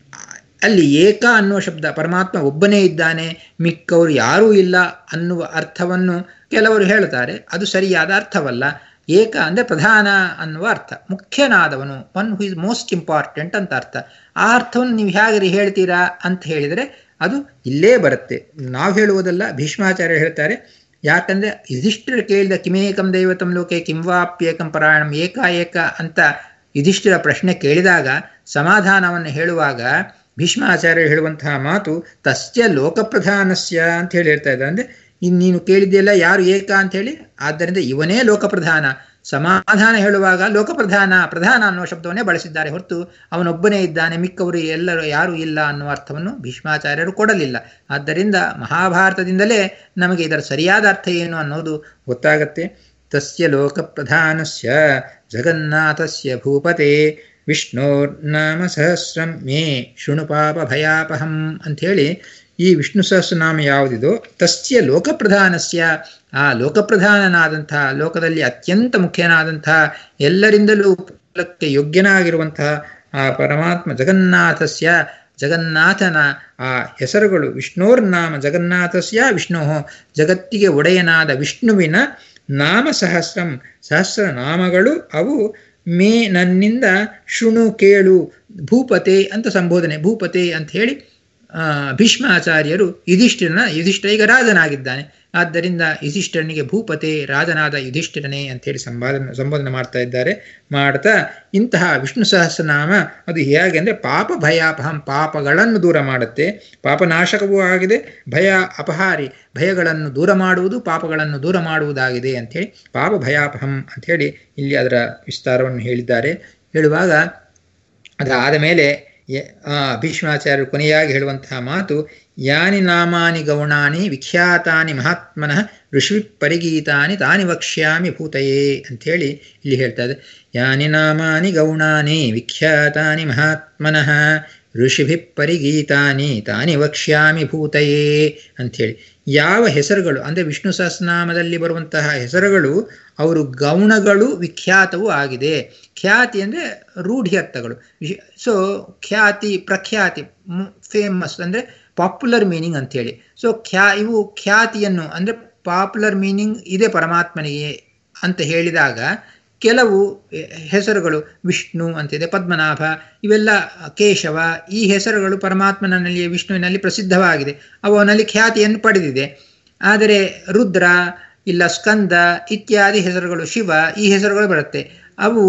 ಅಲ್ಲಿ ಏಕ ಅನ್ನುವ ಶಬ್ದ ಪರಮಾತ್ಮ ಒಬ್ಬನೇ ಇದ್ದಾನೆ ಮಿಕ್ಕವರು ಯಾರೂ ಇಲ್ಲ ಅನ್ನುವ ಅರ್ಥವನ್ನು ಕೆಲವರು ಹೇಳ್ತಾರೆ ಅದು ಸರಿಯಾದ ಅರ್ಥವಲ್ಲ ಏಕ ಅಂದರೆ ಪ್ರಧಾನ ಅನ್ನುವ ಅರ್ಥ ಮುಖ್ಯನಾದವನು one who is most important ಅಂತ ಅರ್ಥ ಆ ಅರ್ಥವನ್ನು ನೀವು ಹೇಗೆ ಹೇಳ್ತೀರಾ ಅಂತ ಹೇಳಿದರೆ ಅದು ಇಲ್ಲೇ ಬರುತ್ತೆ ನಾವು ಹೇಳುವುದಲ್ಲ ಭೀಷ್ಮಾಚಾರ್ಯ ಹೇಳ್ತಾರೆ ಯಾಕಂದರೆ ಯುಧಿಷ್ಠಿರ ಕೇಳಿದ ಕಿಮೇಕಂ ದೈವತಂ ಲೋಕೆ ಕಿಂವಾಪ್ಯೇಕಂ ಪರಾಯಣಂ ಏಕ ಏಕ ಅಂತ ಯುಧಿಷ್ಠಿರ ಪ್ರಶ್ನೆ ಕೇಳಿದಾಗ ಸಮಾಧಾನವನ್ನು ಹೇಳುವಾಗ ಭೀಷ್ಮಾಚಾರ್ಯರು ಹೇಳುವಂತಹ ಮಾತು ತಸ್ಯ ಲೋಕಪ್ರಧಾನಸ್ಯ ಅಂತ ಹೇಳಿ ಹೇಳ್ತಾ ಇದ್ದಾರೆ ಅಂದರೆ ಇನ್ನು ನೀನು ಕೇಳಿದ್ದೆಲ್ಲ ಯಾರು ಏಕ ಅಂತ ಹೇಳಿ ಆದ್ದರಿಂದ ಇವನೇ ಲೋಕಪ್ರಧಾನ ಸಮಾಧಾನ ಹೇಳುವಾಗ ಲೋಕಪ್ರಧಾನ ಪ್ರಧಾನ ಅನ್ನುವ ಶಬ್ದವನ್ನೇ ಬಳಸಿದ್ದಾರೆ ಹೊರತು ಅವನೊಬ್ಬನೇ ಇದ್ದಾನೆ ಮಿಕ್ಕವರು ಎಲ್ಲರೂ ಯಾರೂ ಇಲ್ಲ ಅನ್ನುವ ಅರ್ಥವನ್ನು ಭೀಷ್ಮಾಚಾರ್ಯರು ಕೊಡಲಿಲ್ಲ ಆದ್ದರಿಂದ ಮಹಾಭಾರತದಿಂದಲೇ ನಮಗೆ ಇದರ ಸರಿಯಾದ ಅರ್ಥ ಏನು ಅನ್ನೋದು ಗೊತ್ತಾಗತ್ತೆ ತಸ್ಯ ಲೋಕಪ್ರಧಾನಸ್ಯ ಜಗನ್ನಾಥಸ್ಯ ಭೂಪತೆ ವಿಷ್ಣೋರ್ನಾಮ ಸಹಸ್ರಂ ಮೇ ಶೃಣು ಪಾಪ ಭಯಾಪಹಂ ಅಂಥೇಳಿ ಈ ವಿಷ್ಣು ಸಹಸ್ರನಾಮ ಯಾವುದಿದೋ ತಸ್ಯ ಲೋಕಪ್ರಧಾನಸ್ಯ ಆ ಲೋಕಪ್ರಧಾನನಾದಂತಹ ಲೋಕದಲ್ಲಿ ಅತ್ಯಂತ ಮುಖ್ಯನಾದಂತಹ ಎಲ್ಲರಿಂದಲೂ ಫಲಕ್ಕೆ ಯೋಗ್ಯನಾಗಿರುವಂತಹ ಆ ಪರಮಾತ್ಮ ಜಗನ್ನಾಥಸ್ಯ ಜಗನ್ನಾಥನ ಆ ಹೆಸರುಗಳು ವಿಷ್ಣೋರ್ನಾಮ ಜಗನ್ನಾಥಸ್ಯ ವಿಷ್ಣು ಜಗತ್ತಿಗೆ ಒಡೆಯನಾದ ವಿಷ್ಣುವಿನ ನಾಮ ಸಹಸ್ರಂ ಸಹಸ್ರ ನಾಮಗಳು ಅವು ಮೇ ನನ್ನಿಂದ ಶೃಣು ಕೇಳು ಭೂಪತೆ ಅಂತ ಸಂಬೋಧನೆ ಭೂಪತೆ ಅಂತ ಹೇಳಿ ಭೀಷ್ಮಾಚಾರ್ಯರು ಯುಧಿಷ್ಠಿರನ ಯುಧಿಷ್ಠ ಈಗ ರಾಜನಾಗಿದ್ದಾನೆ ಆದ್ದರಿಂದ ಯುಧಿಷ್ಠಿರನಿಗೆ ಭೂಪತೆ ರಾಜನಾದ ಯುಧಿಷ್ಠಿರನೇ ಅಂತೇಳಿ ಸಂಬೋಧನೆ ಸಂಬೋಧನೆ ಮಾಡ್ತಾ ಇದ್ದಾರೆ ಮಾಡ್ತಾ ಇಂತಹ ವಿಷ್ಣು ಸಹಸ್ರನಾಮ ಅದು ಹೇಗೆ ಅಂದರೆ ಪಾಪ ಭಯಾಪಹಂ ಪಾಪಗಳನ್ನು ದೂರ ಮಾಡುತ್ತೆ ಪಾಪನಾಶಕವೂ ಆಗಿದೆ ಭಯ ಅಪಹಾರಿ ಭಯಗಳನ್ನು ದೂರ ಮಾಡುವುದು ಪಾಪಗಳನ್ನು ದೂರ ಮಾಡುವುದಾಗಿದೆ ಅಂಥೇಳಿ ಪಾಪ ಭಯಾಪಹಂ ಅಂಥೇಳಿ ಇಲ್ಲಿ ಅದರ ವಿಸ್ತಾರವನ್ನು ಹೇಳಿದ್ದಾರೆ ಹೇಳುವಾಗ ಅದಾದ ಮೇಲೆ ಭೀಷ್ಮಾಚಾರ್ಯರು ಕೊನೆಯಾಗಿ ಹೇಳುವಂತಹ ಮಾತು ಯಾನಿ ನಾಮಾನಿ ಗೌಣಾನಿ ವಿಖ್ಯಾತಾನಿ ಮಹಾತ್ಮನಃ ಋಷಿ ಪರಿಗೀತಾನಿ ತಾನಿ ವಕ್ಷ್ಯಾಮಿ ಭೂತಯೇ ಅಂಥೇಳಿ ಇಲ್ಲಿ ಹೇಳ್ತಾ ಇದೆ ಯಾನಿ ನಾಮಾನಿ ಗೌಣಾನಿ ವಿಖ್ಯಾತಾನಿ ಮಹಾತ್ಮನಃ ಋಷಿಭಿ ಪರಿಗೀತಾನಿ ತಾನಿ ವಕ್ಷ್ಯಾಮಿ ಭೂತಯೇ ಅಂಥೇಳಿ ಯಾವ ಹೆಸರುಗಳು ಅಂದರೆ ವಿಷ್ಣು ಸಹಸ್ರನಾಮದಲ್ಲಿ ಬರುವಂತಹ ಹೆಸರುಗಳು ಅವರು ಗೌಣಗಳು ವಿಖ್ಯಾತವೂ ಆಗಿದೆ ಖ್ಯಾತಿ ಅಂದರೆ ರೂಢ್ಯರ್ಥಗಳು ಸೊ ಖ್ಯಾತಿ ಪ್ರಖ್ಯಾತಿ ಫೇಮಸ್ ಅಂದರೆ ಪಾಪ್ಯುಲರ್ ಮೀನಿಂಗ್ ಅಂಥೇಳಿ ಸೊ ಖ್ಯಾ ಇವು ಖ್ಯಾತಿಯನ್ನು ಅಂದರೆ ಪಾಪ್ಯುಲರ್ ಮೀನಿಂಗ್ ಇದೆ ಪರಮಾತ್ಮನಿಗೆ ಅಂತ ಹೇಳಿದಾಗ ಕೆಲವು ಹೆಸರುಗಳು ವಿಷ್ಣು ಅಂತಿದೆ ಪದ್ಮನಾಭ ಇವೆಲ್ಲ ಕೇಶವ ಈ ಹೆಸರುಗಳು ಪರಮಾತ್ಮನಲ್ಲಿ ವಿಷ್ಣುವಿನಲ್ಲಿ ಪ್ರಸಿದ್ಧವಾಗಿದೆ ಅವನಲ್ಲಿ ಖ್ಯಾತಿಯನ್ನು ಪಡೆದಿದೆ ಆದರೆ ರುದ್ರ ಇಲ್ಲ ಸ್ಕಂದ ಇತ್ಯಾದಿ ಹೆಸರುಗಳು ಶಿವ ಈ ಹೆಸರುಗಳು ಬರುತ್ತೆ ಅವು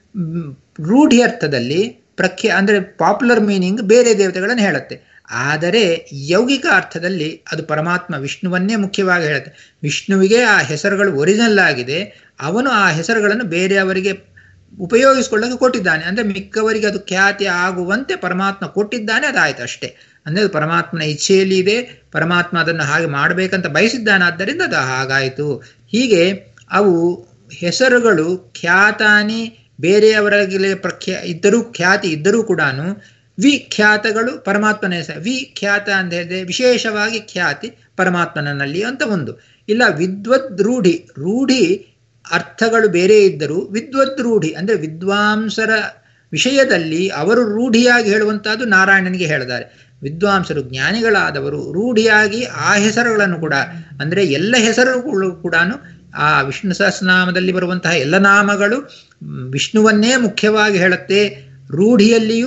ರೂಢಿಯರ್ಥದಲ್ಲಿ ಪ್ರಖ್ಯಾ ಅಂದರೆ ಪಾಪ್ಯುಲರ್ ಮೀನಿಂಗ್ ಬೇರೆ ದೇವತೆಗಳನ್ನು ಹೇಳುತ್ತೆ ಆದರೆ ಯೌಗಿಕ ಅರ್ಥದಲ್ಲಿ ಅದು ಪರಮಾತ್ಮ ವಿಷ್ಣುವನ್ನೇ ಮುಖ್ಯವಾಗಿ ಹೇಳುತ್ತೆ ವಿಷ್ಣುವಿಗೆ ಆ ಹೆಸರುಗಳು ಒರಿಜಿನಲ್ ಆಗಿದೆ ಅವನು ಆ ಹೆಸರುಗಳನ್ನು ಬೇರೆಯವರಿಗೆ ಉಪಯೋಗಿಸ್ಕೊಳ್ಳೋಕೆ ಕೊಟ್ಟಿದ್ದಾನೆ ಅಂದರೆ ಮಿಕ್ಕವರಿಗೆ ಅದು ಖ್ಯಾತಿ ಆಗುವಂತೆ ಪರಮಾತ್ಮ ಕೊಟ್ಟಿದ್ದಾನೆ ಅದಾಯ್ತು ಅಷ್ಟೇ ಅಂದರೆ ಅದು ಪರಮಾತ್ಮನ ಇಚ್ಛೆಯಲ್ಲಿ ಇದೆ ಪರಮಾತ್ಮ ಅದನ್ನು ಹಾಗೆ ಮಾಡಬೇಕಂತ ಬಯಸಿದ್ದಾನೆ ಆದ್ದರಿಂದ ಅದು ಹಾಗಾಯಿತು ಹೀಗೆ ಅವು ಹೆಸರುಗಳು ಖ್ಯಾತಾನಿ ಬೇರೆಯವರಿಗೆ ಪ್ರಖ್ಯಾ ಇದ್ದರೂ ಖ್ಯಾತಿ ಇದ್ದರೂ ಕೂಡ ವಿಖ್ಯಾತಗಳು ಪರಮಾತ್ಮನ ಹೆಸರು ವಿಖ್ಯಾತ ಅಂತ ಹೇಳಿದ್ರೆ ವಿಶೇಷವಾಗಿ ಖ್ಯಾತಿ ಪರಮಾತ್ಮನಲ್ಲಿ ಅಂತ ಒಂದು ಇಲ್ಲ ವಿದ್ವದ್ ರೂಢಿ ರೂಢಿ ಅರ್ಥಗಳು ಬೇರೆ ಇದ್ದರೂ ವಿದ್ವದ್ ರೂಢಿ ಅಂದರೆ ವಿದ್ವಾಂಸರ ವಿಷಯದಲ್ಲಿ ಅವರು ರೂಢಿಯಾಗಿ ಹೇಳುವಂತಹದ್ದು ನಾರಾಯಣನಿಗೆ ಹೇಳಿದ್ದಾರೆ ವಿದ್ವಾಂಸರು ಜ್ಞಾನಿಗಳಾದವರು ರೂಢಿಯಾಗಿ ಆ ಹೆಸರುಗಳನ್ನು ಕೂಡ ಅಂದರೆ ಎಲ್ಲ ಹೆಸರುಗಳು ಕೂಡ ಆ ವಿಷ್ಣು ಸಹಸ್ರನಾಮದಲ್ಲಿ ಬರುವಂತಹ ಎಲ್ಲ ನಾಮಗಳು ವಿಷ್ಣುವನ್ನೇ ಮುಖ್ಯವಾಗಿ ಹೇಳುತ್ತೆ ರೂಢಿಯಲ್ಲಿಯೂ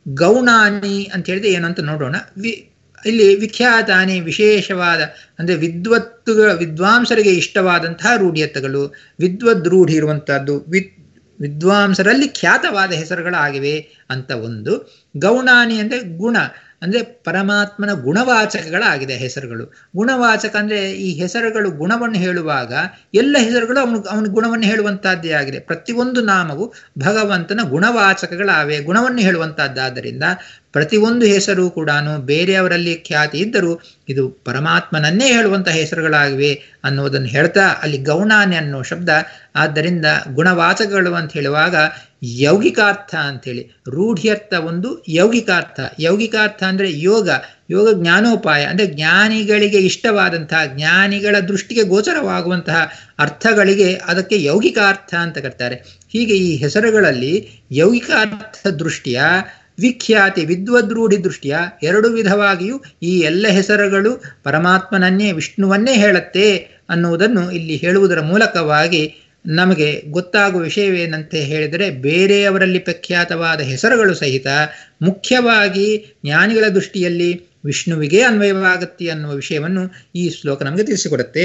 ಗೌಣಾನಿ ಅಂತ ಹೇಳಿದ್ರೆ ಏನು ಅಂತ ನೋಡೋಣ ವಿ ಇಲ್ಲಿ ವಿಖ್ಯಾತಾನಿ ವಿಶೇಷವಾದ ಅಂದರೆ ವಿದ್ವತ್ತುಗಳ ವಿದ್ವಾಂಸರಿಗೆ ಇಷ್ಟವಾದಂತಹ ರೂಢಿಯತ್ತಗಳು ವಿದ್ವದ್ ರೂಢಿ ಇರುವಂತಹದ್ದು ವಿದ್ ವಿದ್ವಾಂಸರಲ್ಲಿ ಖ್ಯಾತವಾದ ಹೆಸರುಗಳಾಗಿವೆ ಅಂತ ಒಂದು ಗೌಣಾನಿ ಅಂದರೆ ಗುಣ ಅಂದರೆ ಪರಮಾತ್ಮನ ಗುಣವಾಚಕಗಳಾಗಿದೆ ಹೆಸರುಗಳು ಗುಣವಾಚಕ ಅಂದರೆ ಈ ಹೆಸರುಗಳು ಗುಣವನ್ನು ಹೇಳುವಾಗ ಎಲ್ಲ ಹೆಸರುಗಳು ಅವನು ಅವನ ಗುಣವನ್ನು ಹೇಳುವಂತಹದ್ದೇ ಆಗಿದೆ ಪ್ರತಿಯೊಂದು ನಾಮವು ಭಗವಂತನ ಗುಣವಾಚಕಗಳಾವೆ ಗುಣವನ್ನು ಹೇಳುವಂತಹದ್ದಾದ್ದರಿಂದ ಪ್ರತಿಯೊಂದು ಹೆಸರು ಕೂಡ ಬೇರೆಯವರಲ್ಲಿ ಖ್ಯಾತಿ ಇದ್ದರೂ ಇದು ಪರಮಾತ್ಮನನ್ನೇ ಹೇಳುವಂತಹ ಹೆಸರುಗಳಾಗಿವೆ ಅನ್ನೋದನ್ನು ಹೇಳ್ತಾ ಅಲ್ಲಿ ಗೌಣಾನಿ ಅನ್ನೋ ಶಬ್ದ ಆದ್ದರಿಂದ ಗುಣವಾಚಕಗಳು ಅಂತ ಹೇಳುವಾಗ ಯೌಗಿಕಾರ್ಥ ಅಂಥೇಳಿ ರೂಢ್ಯರ್ಥ ಒಂದು ಯೌಗಿಕಾರ್ಥ ಯೌಗಿಕಾರ್ಥ ಅಂದರೆ ಯೋಗ ಯೋಗ ಜ್ಞಾನೋಪಾಯ ಅಂದರೆ ಜ್ಞಾನಿಗಳಿಗೆ ಇಷ್ಟವಾದಂತಹ ಜ್ಞಾನಿಗಳ ದೃಷ್ಟಿಗೆ ಗೋಚರವಾಗುವಂತಹ ಅರ್ಥಗಳಿಗೆ ಅದಕ್ಕೆ ಯೌಗಿಕಾರ್ಥ ಅಂತ ಕರ್ತಾರೆ ಹೀಗೆ ಈ ಹೆಸರುಗಳಲ್ಲಿ ಯೌಗಿಕಾರ್ಥ ದೃಷ್ಟಿಯ ವಿಖ್ಯಾತಿ ವಿದ್ವದ್ರೂಢಿ ದೃಷ್ಟಿಯ ಎರಡು ವಿಧವಾಗಿಯೂ ಈ ಎಲ್ಲ ಹೆಸರುಗಳು ಪರಮಾತ್ಮನನ್ನೇ ವಿಷ್ಣುವನ್ನೇ ಹೇಳುತ್ತೆ ಅನ್ನುವುದನ್ನು ಇಲ್ಲಿ ಹೇಳುವುದರ ಮೂಲಕವಾಗಿ ನಮಗೆ ಗೊತ್ತಾಗುವ ವಿಷಯವೇನಂತೆ ಹೇಳಿದರೆ ಬೇರೆಯವರಲ್ಲಿ ಪ್ರಖ್ಯಾತವಾದ ಹೆಸರುಗಳು ಸಹಿತ ಮುಖ್ಯವಾಗಿ ಜ್ಞಾನಿಗಳ ದೃಷ್ಟಿಯಲ್ಲಿ ವಿಷ್ಣುವಿಗೆ ಅನ್ವಯವಾಗತ್ತೆ ಅನ್ನುವ ವಿಷಯವನ್ನು ಈ ಶ್ಲೋಕ ನಮಗೆ ತಿಳಿಸಿಕೊಡುತ್ತೆ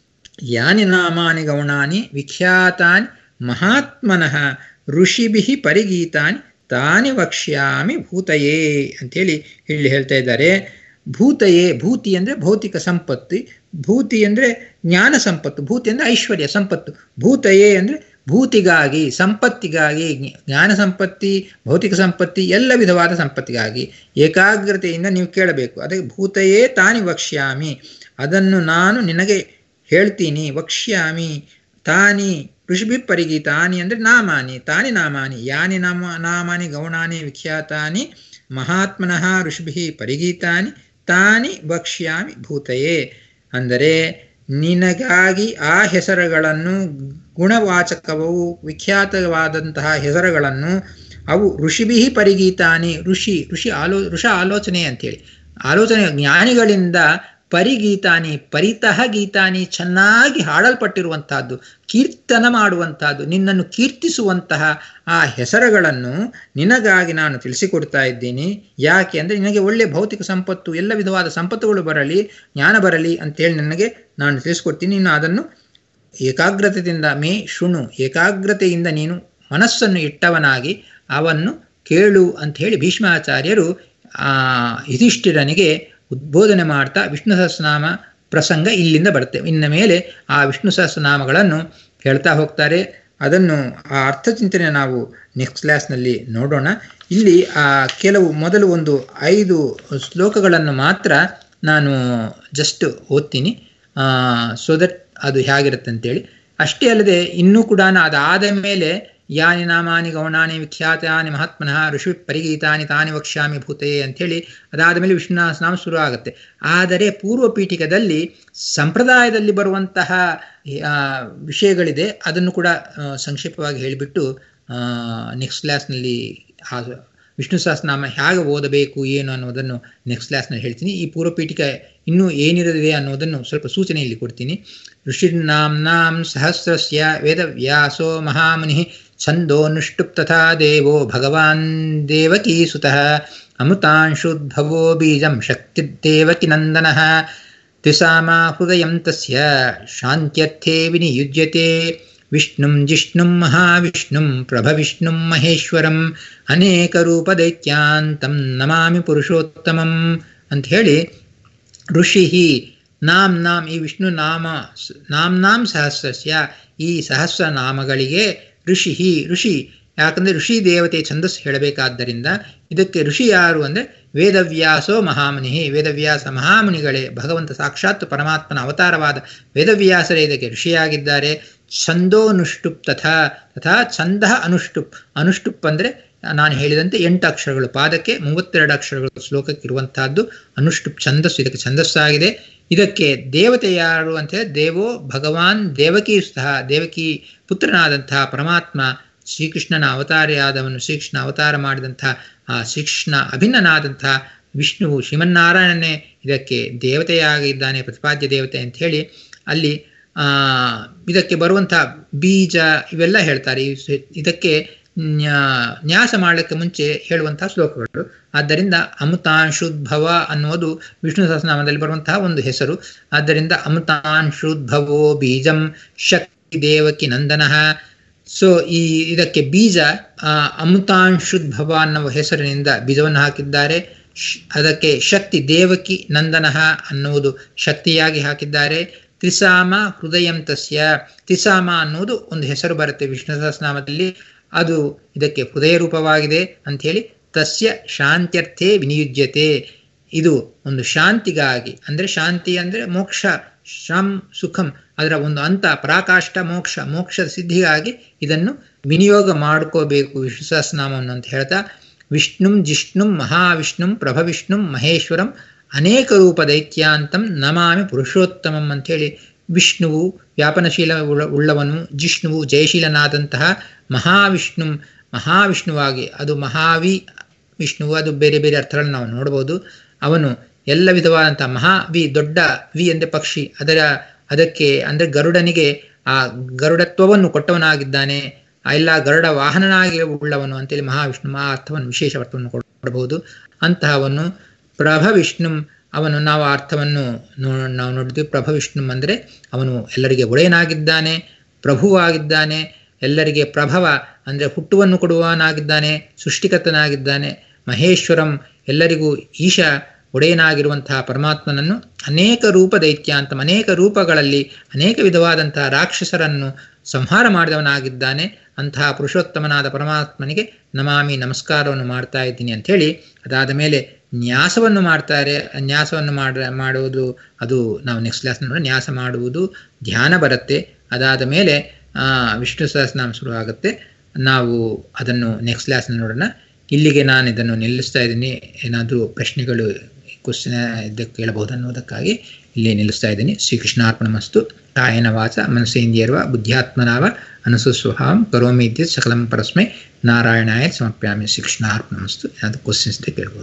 ಯಾನಿ ನಾಮಾನಿ ಗೌಣಾನಿ ವಿಖ್ಯಾತಾನಿ ಮಹಾತ್ಮನಃ ಋಷಿಭಿ ಪರಿಗೀತಾನಿ ತಾನಿ ವಕ್ಷ್ಯಾಮಿ ಭೂತಯೇ ಅಂತೇಳಿ ಇಲ್ಲಿ ಹೇಳ್ತಾ ಇದ್ದಾರೆ ಭೂತಯೇ ಭೂತಿ ಅಂದರೆ ಭೌತಿಕ ಸಂಪತ್ತಿ ಭೂತಿ ಅಂದರೆ ಜ್ಞಾನ ಸಂಪತ್ತು ಭೂತಿ ಅಂದರೆ ಐಶ್ವರ್ಯ ಸಂಪತ್ತು ಭೂತಯೇ ಅಂದರೆ ಭೂತಿಗಾಗಿ ಸಂಪತ್ತಿಗಾಗಿ ಜ್ಞಾನ ಸಂಪತ್ತಿ ಭೌತಿಕ ಸಂಪತ್ತಿ ಎಲ್ಲ ವಿಧವಾದ ಸಂಪತ್ತಿಗಾಗಿ ಏಕಾಗ್ರತೆಯಿಂದ ನೀವು ಕೇಳಬೇಕು ಅದಕ್ಕೆ ಭೂತಯೇ ತಾನಿ ವಕ್ಷ್ಯಾಮಿ ಅದನ್ನು ನಾನು ನಿನಗೆ ಹೇಳ್ತೀನಿ ವಕ್ಷ್ಯಾಮಿ ತಾನಿ ಋಷಿಭಿ ಪರಿಗಿ ತಾನಿ ಅಂದರೆ ನಾಮಾನಿ ತಾನಿ ನಾಮಾನಿ ಯಾನಿ ನಾಮ ನಾಮಾನಿ ಗೌಣಾನಿ ವಿಖ್ಯಾತಾನಿ ಮಹಾತ್ಮನಃ ಋಷಿಭಿ ಪರಿಗೀತಾನಿ ತಾನಿ ವಕ್ಷ್ಯಾಮಿ ಭೂತಯೇ ಅಂದರೆ ನಿನಗಾಗಿ ಆ ಹೆಸರುಗಳನ್ನು ಗುಣವಾಚಕವು ವಿಖ್ಯಾತವಾದಂತಹ ಹೆಸರುಗಳನ್ನು ಅವು ಋಷಿಭಿ ಪರಿಗೀತಾನಿ ಋಷಿ ಋಷಿ ಆಲೋ ಋಷ ಆಲೋಚನೆ ಅಂತೇಳಿ ಆಲೋಚನೆ ಜ್ಞಾನಿಗಳಿಂದ ಪರಿಗೀತಾನಿ ಪರಿತಃ ಗೀತಾನಿ ಚೆನ್ನಾಗಿ ಹಾಡಲ್ಪಟ್ಟಿರುವಂತಹದ್ದು ಕೀರ್ತನ ಮಾಡುವಂತಹದ್ದು ನಿನ್ನನ್ನು ಕೀರ್ತಿಸುವಂತಹ ಆ ಹೆಸರುಗಳನ್ನು ನಿನಗಾಗಿ ನಾನು ತಿಳಿಸಿಕೊಡ್ತಾ ಇದ್ದೀನಿ ಯಾಕೆ ಅಂದರೆ ನಿನಗೆ ಒಳ್ಳೆಯ ಭೌತಿಕ ಸಂಪತ್ತು ಎಲ್ಲ ವಿಧವಾದ ಸಂಪತ್ತುಗಳು ಬರಲಿ ಜ್ಞಾನ ಬರಲಿ ಅಂತೇಳಿ ನನಗೆ ನಾನು ತಿಳಿಸ್ಕೊಡ್ತೀನಿ ನೀನು ಅದನ್ನು ಏಕಾಗ್ರತೆಯಿಂದ ಮೇ ಶುಣು ಏಕಾಗ್ರತೆಯಿಂದ ನೀನು ಮನಸ್ಸನ್ನು ಇಟ್ಟವನಾಗಿ ಅವನ್ನು ಕೇಳು ಅಂತ ಹೇಳಿ ಭೀಷ್ಮಾಚಾರ್ಯರು ಆ ಯುಧಿಷ್ಠಿರನಿಗೆ ಉದ್ಬೋಧನೆ ಮಾಡ್ತಾ ವಿಷ್ಣು ಸಹಸ್ರನಾಮ ಪ್ರಸಂಗ ಇಲ್ಲಿಂದ ಬರುತ್ತೆ ಇನ್ನ ಮೇಲೆ ಆ ವಿಷ್ಣು ಸಹಸ್ರನಾಮಗಳನ್ನು ಹೇಳ್ತಾ ಹೋಗ್ತಾರೆ ಅದನ್ನು ಆ ಅರ್ಥಚಿಂತನೆ ನಾವು ನೆಕ್ಸ್ಟ್ ಕ್ಲಾಸ್ನಲ್ಲಿ ನೋಡೋಣ ಇಲ್ಲಿ ಆ ಕೆಲವು ಮೊದಲು ಒಂದು ಐದು ಶ್ಲೋಕಗಳನ್ನು ಮಾತ್ರ ನಾನು ಜಸ್ಟ್ ಓದ್ತೀನಿ ಸೊ ದಟ್ ಅದು ಹೇಗಿರುತ್ತೆ ಅಂತೇಳಿ ಅಷ್ಟೇ ಅಲ್ಲದೆ ಇನ್ನೂ ಕೂಡ ಅದಾದ ಮೇಲೆ ಯಾನಿ ನಾಮಾನಿ ಗೌಣಾನಿ ವಿಖ್ಯಾತಾನಿ ಮಹಾತ್ಮನಃ ಋಷಿ ಪರಿಗೀತಾನಿ ತಾನಿ ವಕ್ಷ್ಯಾಮಿ ಭೂತೆ ಅಂಥೇಳಿ ಅದಾದ ಮೇಲೆ ವಿಷ್ಣು ನಾಮ ಶುರು ಆಗುತ್ತೆ ಆದರೆ ಪೂರ್ವ ಪೀಠಿಕದಲ್ಲಿ ಸಂಪ್ರದಾಯದಲ್ಲಿ ಬರುವಂತಹ ವಿಷಯಗಳಿದೆ ಅದನ್ನು ಕೂಡ ಸಂಕ್ಷೇಪವಾಗಿ ಹೇಳಿಬಿಟ್ಟು ನೆಕ್ಸ್ಟ್ ಕ್ಲಾಸ್ನಲ್ಲಿ ಆ ವಿಷ್ಣು ಸಹಸ್ರನಾಮ ಹೇಗೆ ಓದಬೇಕು ಏನು ಅನ್ನೋದನ್ನು ನೆಕ್ಸ್ಟ್ ಕ್ಲಾಸ್ನಲ್ಲಿ ಹೇಳ್ತೀನಿ ಈ ಪೂರ್ವ ಪೀಠಿಕ ಇನ್ನೂ ಏನಿರಲಿದೆ ಅನ್ನೋದನ್ನು ಸ್ವಲ್ಪ ಸೂಚನೆ ಇಲ್ಲಿ ಕೊಡ್ತೀನಿ ಋಷಿರ್ನಾಮ್ನಾಂ ಸಹಸ್ರಸ್ಯ ವೇದವ್ಯಾಸೋ ಮಹಾಮುನಿ ಛಂದೋನುಷ್ಟುಪ್ ತಥಾ ದೇವೋ ಭಗವಾನ್ ದೇವಕೀಸುತಃ ಅಮೃತಾಂಶುದ್ಭವೋ ಬೀಜಂ ಶಕ್ತಿರ್ದೇವಕಿ ನಂದನಃ ತ್ರಿಸಾಮಾ ಹೃದಯಂ ತಸ್ಯ ಶಾಂತ್ಯರ್ಥೇ ವಿನಿಯುಜ್ಯತೆ ವಿಷ್ಣುಂ ಜಿಷ್ಣುಂ ಮಹಾವಿಷ್ಣುಂ ಪ್ರಭವಿಷ್ಣುಂ ಮಹೇಶ್ವರಂ ಅನೇಕ ರೂಪದೈತ್ಯಾಂತಂ ನಮಾಮಿ ಪುರುಷೋತ್ತಮಂ ಅಂತ ಹೇಳಿ ಋಷಿ ನಾಮ್ ನಾಮ್ ಈ ವಿಷ್ಣು ನಾಮ ನಾಮ್ ನಾಮ್ ಸಹಸ್ರಸ್ಯ ಈ ಸಹಸ್ರ ನಾಮಗಳಿಗೆ ಋಷಿ ಋಷಿ ಯಾಕಂದರೆ ಋಷಿ ದೇವತೆ ಛಂದಸ್ಸು ಹೇಳಬೇಕಾದ್ದರಿಂದ ಇದಕ್ಕೆ ಋಷಿ ಯಾರು ಅಂದರೆ ವೇದವ್ಯಾಸೋ ಮಹಾಮುನಿ ವೇದವ್ಯಾಸ ಮಹಾಮುನಿಗಳೇ ಭಗವಂತ ಸಾಕ್ಷಾತ್ ಪರಮಾತ್ಮನ ಅವತಾರವಾದ ವೇದವ್ಯಾಸರೇ ಇದಕ್ಕೆ ಋಷಿಯಾಗಿದ್ದಾರೆ ಛಂದೋನುಷ್ಟುಪ್ ತಥಾ ತಥಾ ಛಂದ ಅನುಷ್ಟುಪ್ ಅನುಷ್ಟುಪ್ ಅಂದರೆ ನಾನು ಹೇಳಿದಂತೆ ಎಂಟು ಅಕ್ಷರಗಳು ಪಾದಕ್ಕೆ ಮೂವತ್ತೆರಡು ಅಕ್ಷರಗಳು ಶ್ಲೋಕಕ್ಕೆ ಇರುವಂತಹದ್ದು ಅನುಷ್ಟುಪ್ ಛಂದಸ್ಸು ಇದಕ್ಕೆ ಛಂದಸ್ಸಾಗಿದೆ ಇದಕ್ಕೆ ದೇವತೆ ಯಾರು ಅಂತ ಹೇಳಿ ದೇವೋ ಭಗವಾನ್ ದೇವಕಿ ಸಹ ದೇವಕಿ ಪುತ್ರನಾದಂತಹ ಪರಮಾತ್ಮ ಶ್ರೀಕೃಷ್ಣನ ಅವತಾರಿಯಾದವನು ಶ್ರೀಕೃಷ್ಣ ಅವತಾರ ಮಾಡಿದಂತಹ ಆ ಶ್ರೀಕೃಷ್ಣ ಅಭಿನ್ನನಾದಂತಹ ವಿಷ್ಣುವು ಶ್ರೀಮನ್ನಾರಾಯಣನೇ ಇದಕ್ಕೆ ದೇವತೆಯಾಗಿದ್ದಾನೆ ಪ್ರತಿಪಾದ್ಯ ದೇವತೆ ಅಂತ ಹೇಳಿ ಅಲ್ಲಿ ಆ ಇದಕ್ಕೆ ಬರುವಂತಹ ಬೀಜ ಇವೆಲ್ಲ ಹೇಳ್ತಾರೆ ಇದಕ್ಕೆ ನ್ಯಾಸ ಮಾಡಲಿಕ್ಕೆ ಮುಂಚೆ ಹೇಳುವಂತಹ ಶ್ಲೋಕಗಳು ಆದ್ದರಿಂದ ಅಮೃತಾಂಶುದ್ಭವ ಅನ್ನೋದು ವಿಷ್ಣು ಸಹಸ್ರನಾಮದಲ್ಲಿ ಬರುವಂತಹ ಒಂದು ಹೆಸರು ಆದ್ದರಿಂದ ಅಮೃತಾಂಶುದ್ಭವೋ ಬೀಜಂ ಶಕ್ತಿ ದೇವಕಿ ನಂದನಃ ಸೊ ಈ ಇದಕ್ಕೆ ಬೀಜ ಅಮೃತಾಂಶುದ್ಭವ ಅನ್ನುವ ಹೆಸರಿನಿಂದ ಬೀಜವನ್ನು ಹಾಕಿದ್ದಾರೆ ಅದಕ್ಕೆ ಶಕ್ತಿ ದೇವಕಿ ನಂದನಃ ಅನ್ನುವುದು ಶಕ್ತಿಯಾಗಿ ಹಾಕಿದ್ದಾರೆ ತ್ರಿಸಾಮ ಹೃದಯಂ ತಸ್ಯ ತ್ರಿಸಾಮ ಅನ್ನುವುದು ಒಂದು ಹೆಸರು ಬರುತ್ತೆ ವಿಷ್ಣು ಸಹಸ್ರನಾಮದಲ್ಲಿ ಅದು ಇದಕ್ಕೆ ಹೃದಯ ರೂಪವಾಗಿದೆ ಅಂಥೇಳಿ ತಸ್ಯ ಶಾಂತ್ಯರ್ಥೇ ವಿನಿಯುಜ್ಯತೆ ಇದು ಒಂದು ಶಾಂತಿಗಾಗಿ ಅಂದರೆ ಶಾಂತಿ ಅಂದರೆ ಮೋಕ್ಷ ಶಂ ಸುಖಂ ಅದರ ಒಂದು ಅಂತ ಪರಾಕಾಷ್ಠ ಮೋಕ್ಷ ಮೋಕ್ಷದ ಸಿದ್ಧಿಗಾಗಿ ಇದನ್ನು ವಿನಿಯೋಗ ಮಾಡ್ಕೋಬೇಕು ವಿಷ್ಣು ಸಹಸ್ರನಾಮವನ್ನು ಅಂತ ಹೇಳ್ತಾ ವಿಷ್ಣುಂ ಜಿಷ್ಣುಂ ಮಹಾವಿಷ್ಣುಂ ಪ್ರಭವಿಷ್ಣುಂ ಮಹೇಶ್ವರಂ ಅನೇಕ ರೂಪ ದೈತ್ಯಾಂತಂ ನಮಾಮಿ ಪುರುಷೋತ್ತಮಂ ಅಂಥೇಳಿ ವಿಷ್ಣುವು ವ್ಯಾಪನಶೀಲ ಉಳ್ಳವನು ಜಿಷ್ಣುವು ಜಯಶೀಲನಾದಂತಹ ಮಹಾವಿಷ್ಣು ಮಹಾವಿಷ್ಣುವಾಗಿ ಅದು ಮಹಾವಿ ವಿಷ್ಣುವು ಅದು ಬೇರೆ ಬೇರೆ ಅರ್ಥಗಳನ್ನು ನಾವು ನೋಡ್ಬೋದು ಅವನು ಎಲ್ಲ ವಿಧವಾದಂತಹ ಮಹಾವಿ ದೊಡ್ಡ ವಿ ಎಂದ ಪಕ್ಷಿ ಅದರ ಅದಕ್ಕೆ ಅಂದರೆ ಗರುಡನಿಗೆ ಆ ಗರುಡತ್ವವನ್ನು ಕೊಟ್ಟವನಾಗಿದ್ದಾನೆ ಎಲ್ಲ ಗರುಡ ವಾಹನನಾಗಿ ಉಳ್ಳವನು ಅಂತೇಳಿ ಮಹಾವಿಷ್ಣು ಆ ಅರ್ಥವನ್ನು ವಿಶೇಷ ಅರ್ಥವನ್ನು ಕೊಡಬಹುದು ಅಂತಹವನ್ನು ಪ್ರಭವಿಷ್ಣು ಅವನು ನಾವು ಅರ್ಥವನ್ನು ನೋ ನಾವು ನೋಡಿದ್ವಿ ಪ್ರಭವಿಷ್ಣು ಅಂದರೆ ಅವನು ಎಲ್ಲರಿಗೆ ಒಡೆಯನಾಗಿದ್ದಾನೆ ಪ್ರಭುವಾಗಿದ್ದಾನೆ ಎಲ್ಲರಿಗೆ ಪ್ರಭವ ಅಂದರೆ ಹುಟ್ಟುವನ್ನು ಕೊಡುವವನಾಗಿದ್ದಾನೆ ಸೃಷ್ಟಿಕರ್ತನಾಗಿದ್ದಾನೆ ಮಹೇಶ್ವರಂ ಎಲ್ಲರಿಗೂ ಈಶ ಒಡೆಯನಾಗಿರುವಂತಹ ಪರಮಾತ್ಮನನ್ನು ಅನೇಕ ರೂಪ ದೈತ್ಯ ಅಂತ ಅನೇಕ ರೂಪಗಳಲ್ಲಿ ಅನೇಕ ವಿಧವಾದಂತಹ ರಾಕ್ಷಸರನ್ನು ಸಂಹಾರ ಮಾಡಿದವನಾಗಿದ್ದಾನೆ ಅಂತಹ ಪುರುಷೋತ್ತಮನಾದ ಪರಮಾತ್ಮನಿಗೆ ನಮಾಮಿ ನಮಸ್ಕಾರವನ್ನು ಮಾಡ್ತಾ ಇದ್ದೀನಿ ಅಂಥೇಳಿ ಅದಾದ ಮೇಲೆ ನ್ಯಾಸವನ್ನು ಮಾಡ್ತಾರೆ ನ್ಯಾಸವನ್ನು ಮಾಡ ಮಾಡುವುದು ಅದು ನಾವು ನೆಕ್ಸ್ಟ್ ಕ್ಲಾಸ್ ನೋಡೋಣ ನ್ಯಾಸ ಮಾಡುವುದು ಧ್ಯಾನ ಬರುತ್ತೆ ಅದಾದ ಮೇಲೆ ವಿಷ್ಣು ಸಹಸ್ರನಾಮ ಶುರು ಆಗುತ್ತೆ ನಾವು ಅದನ್ನು ನೆಕ್ಸ್ಟ್ ಕ್ಲಾಸ್ನಲ್ಲಿ ನೋಡೋಣ ಇಲ್ಲಿಗೆ ನಾನು ಇದನ್ನು ನಿಲ್ಲಿಸ್ತಾ ಇದ್ದೀನಿ ಏನಾದರೂ ಪ್ರಶ್ನೆಗಳು ಕ್ವಶನ್ ಇದಕ್ಕೆ ಕೇಳಬಹುದು ಅನ್ನೋದಕ್ಕಾಗಿ ಇಲ್ಲಿ ನಿಲ್ಲಿಸ್ತಾ ಇದ್ದೀನಿ ಶ್ರೀಕೃಷ್ಣಾರ್ಪಣ ಮಸ್ತು ಕಾಯನ ವಾಚ ಮನಸ್ಸೇಂದ್ರಿಯರ್ವ ಬುದ್ಧ್ಯಾತ್ಮನಾವ ಅನಸುಸ್ವಹಾಂ ಕರೋಮಿ ಇದ್ದಿದ್ದು ಸಕಲಂ ಪರಸ್ಮೈ ನಾರಾಯಣಾಯ ಸಮರ್ಪ್ಯಾಮಿ ಶ್ರೀಕೃಷ್ಣಾರ್ಪಣ ಮಸ್ತು ಏನಾದರೂ ಕ್ವಶನ್ಸ್ ಇದ್ದರೆ ಕೇಳ್ಬೋದು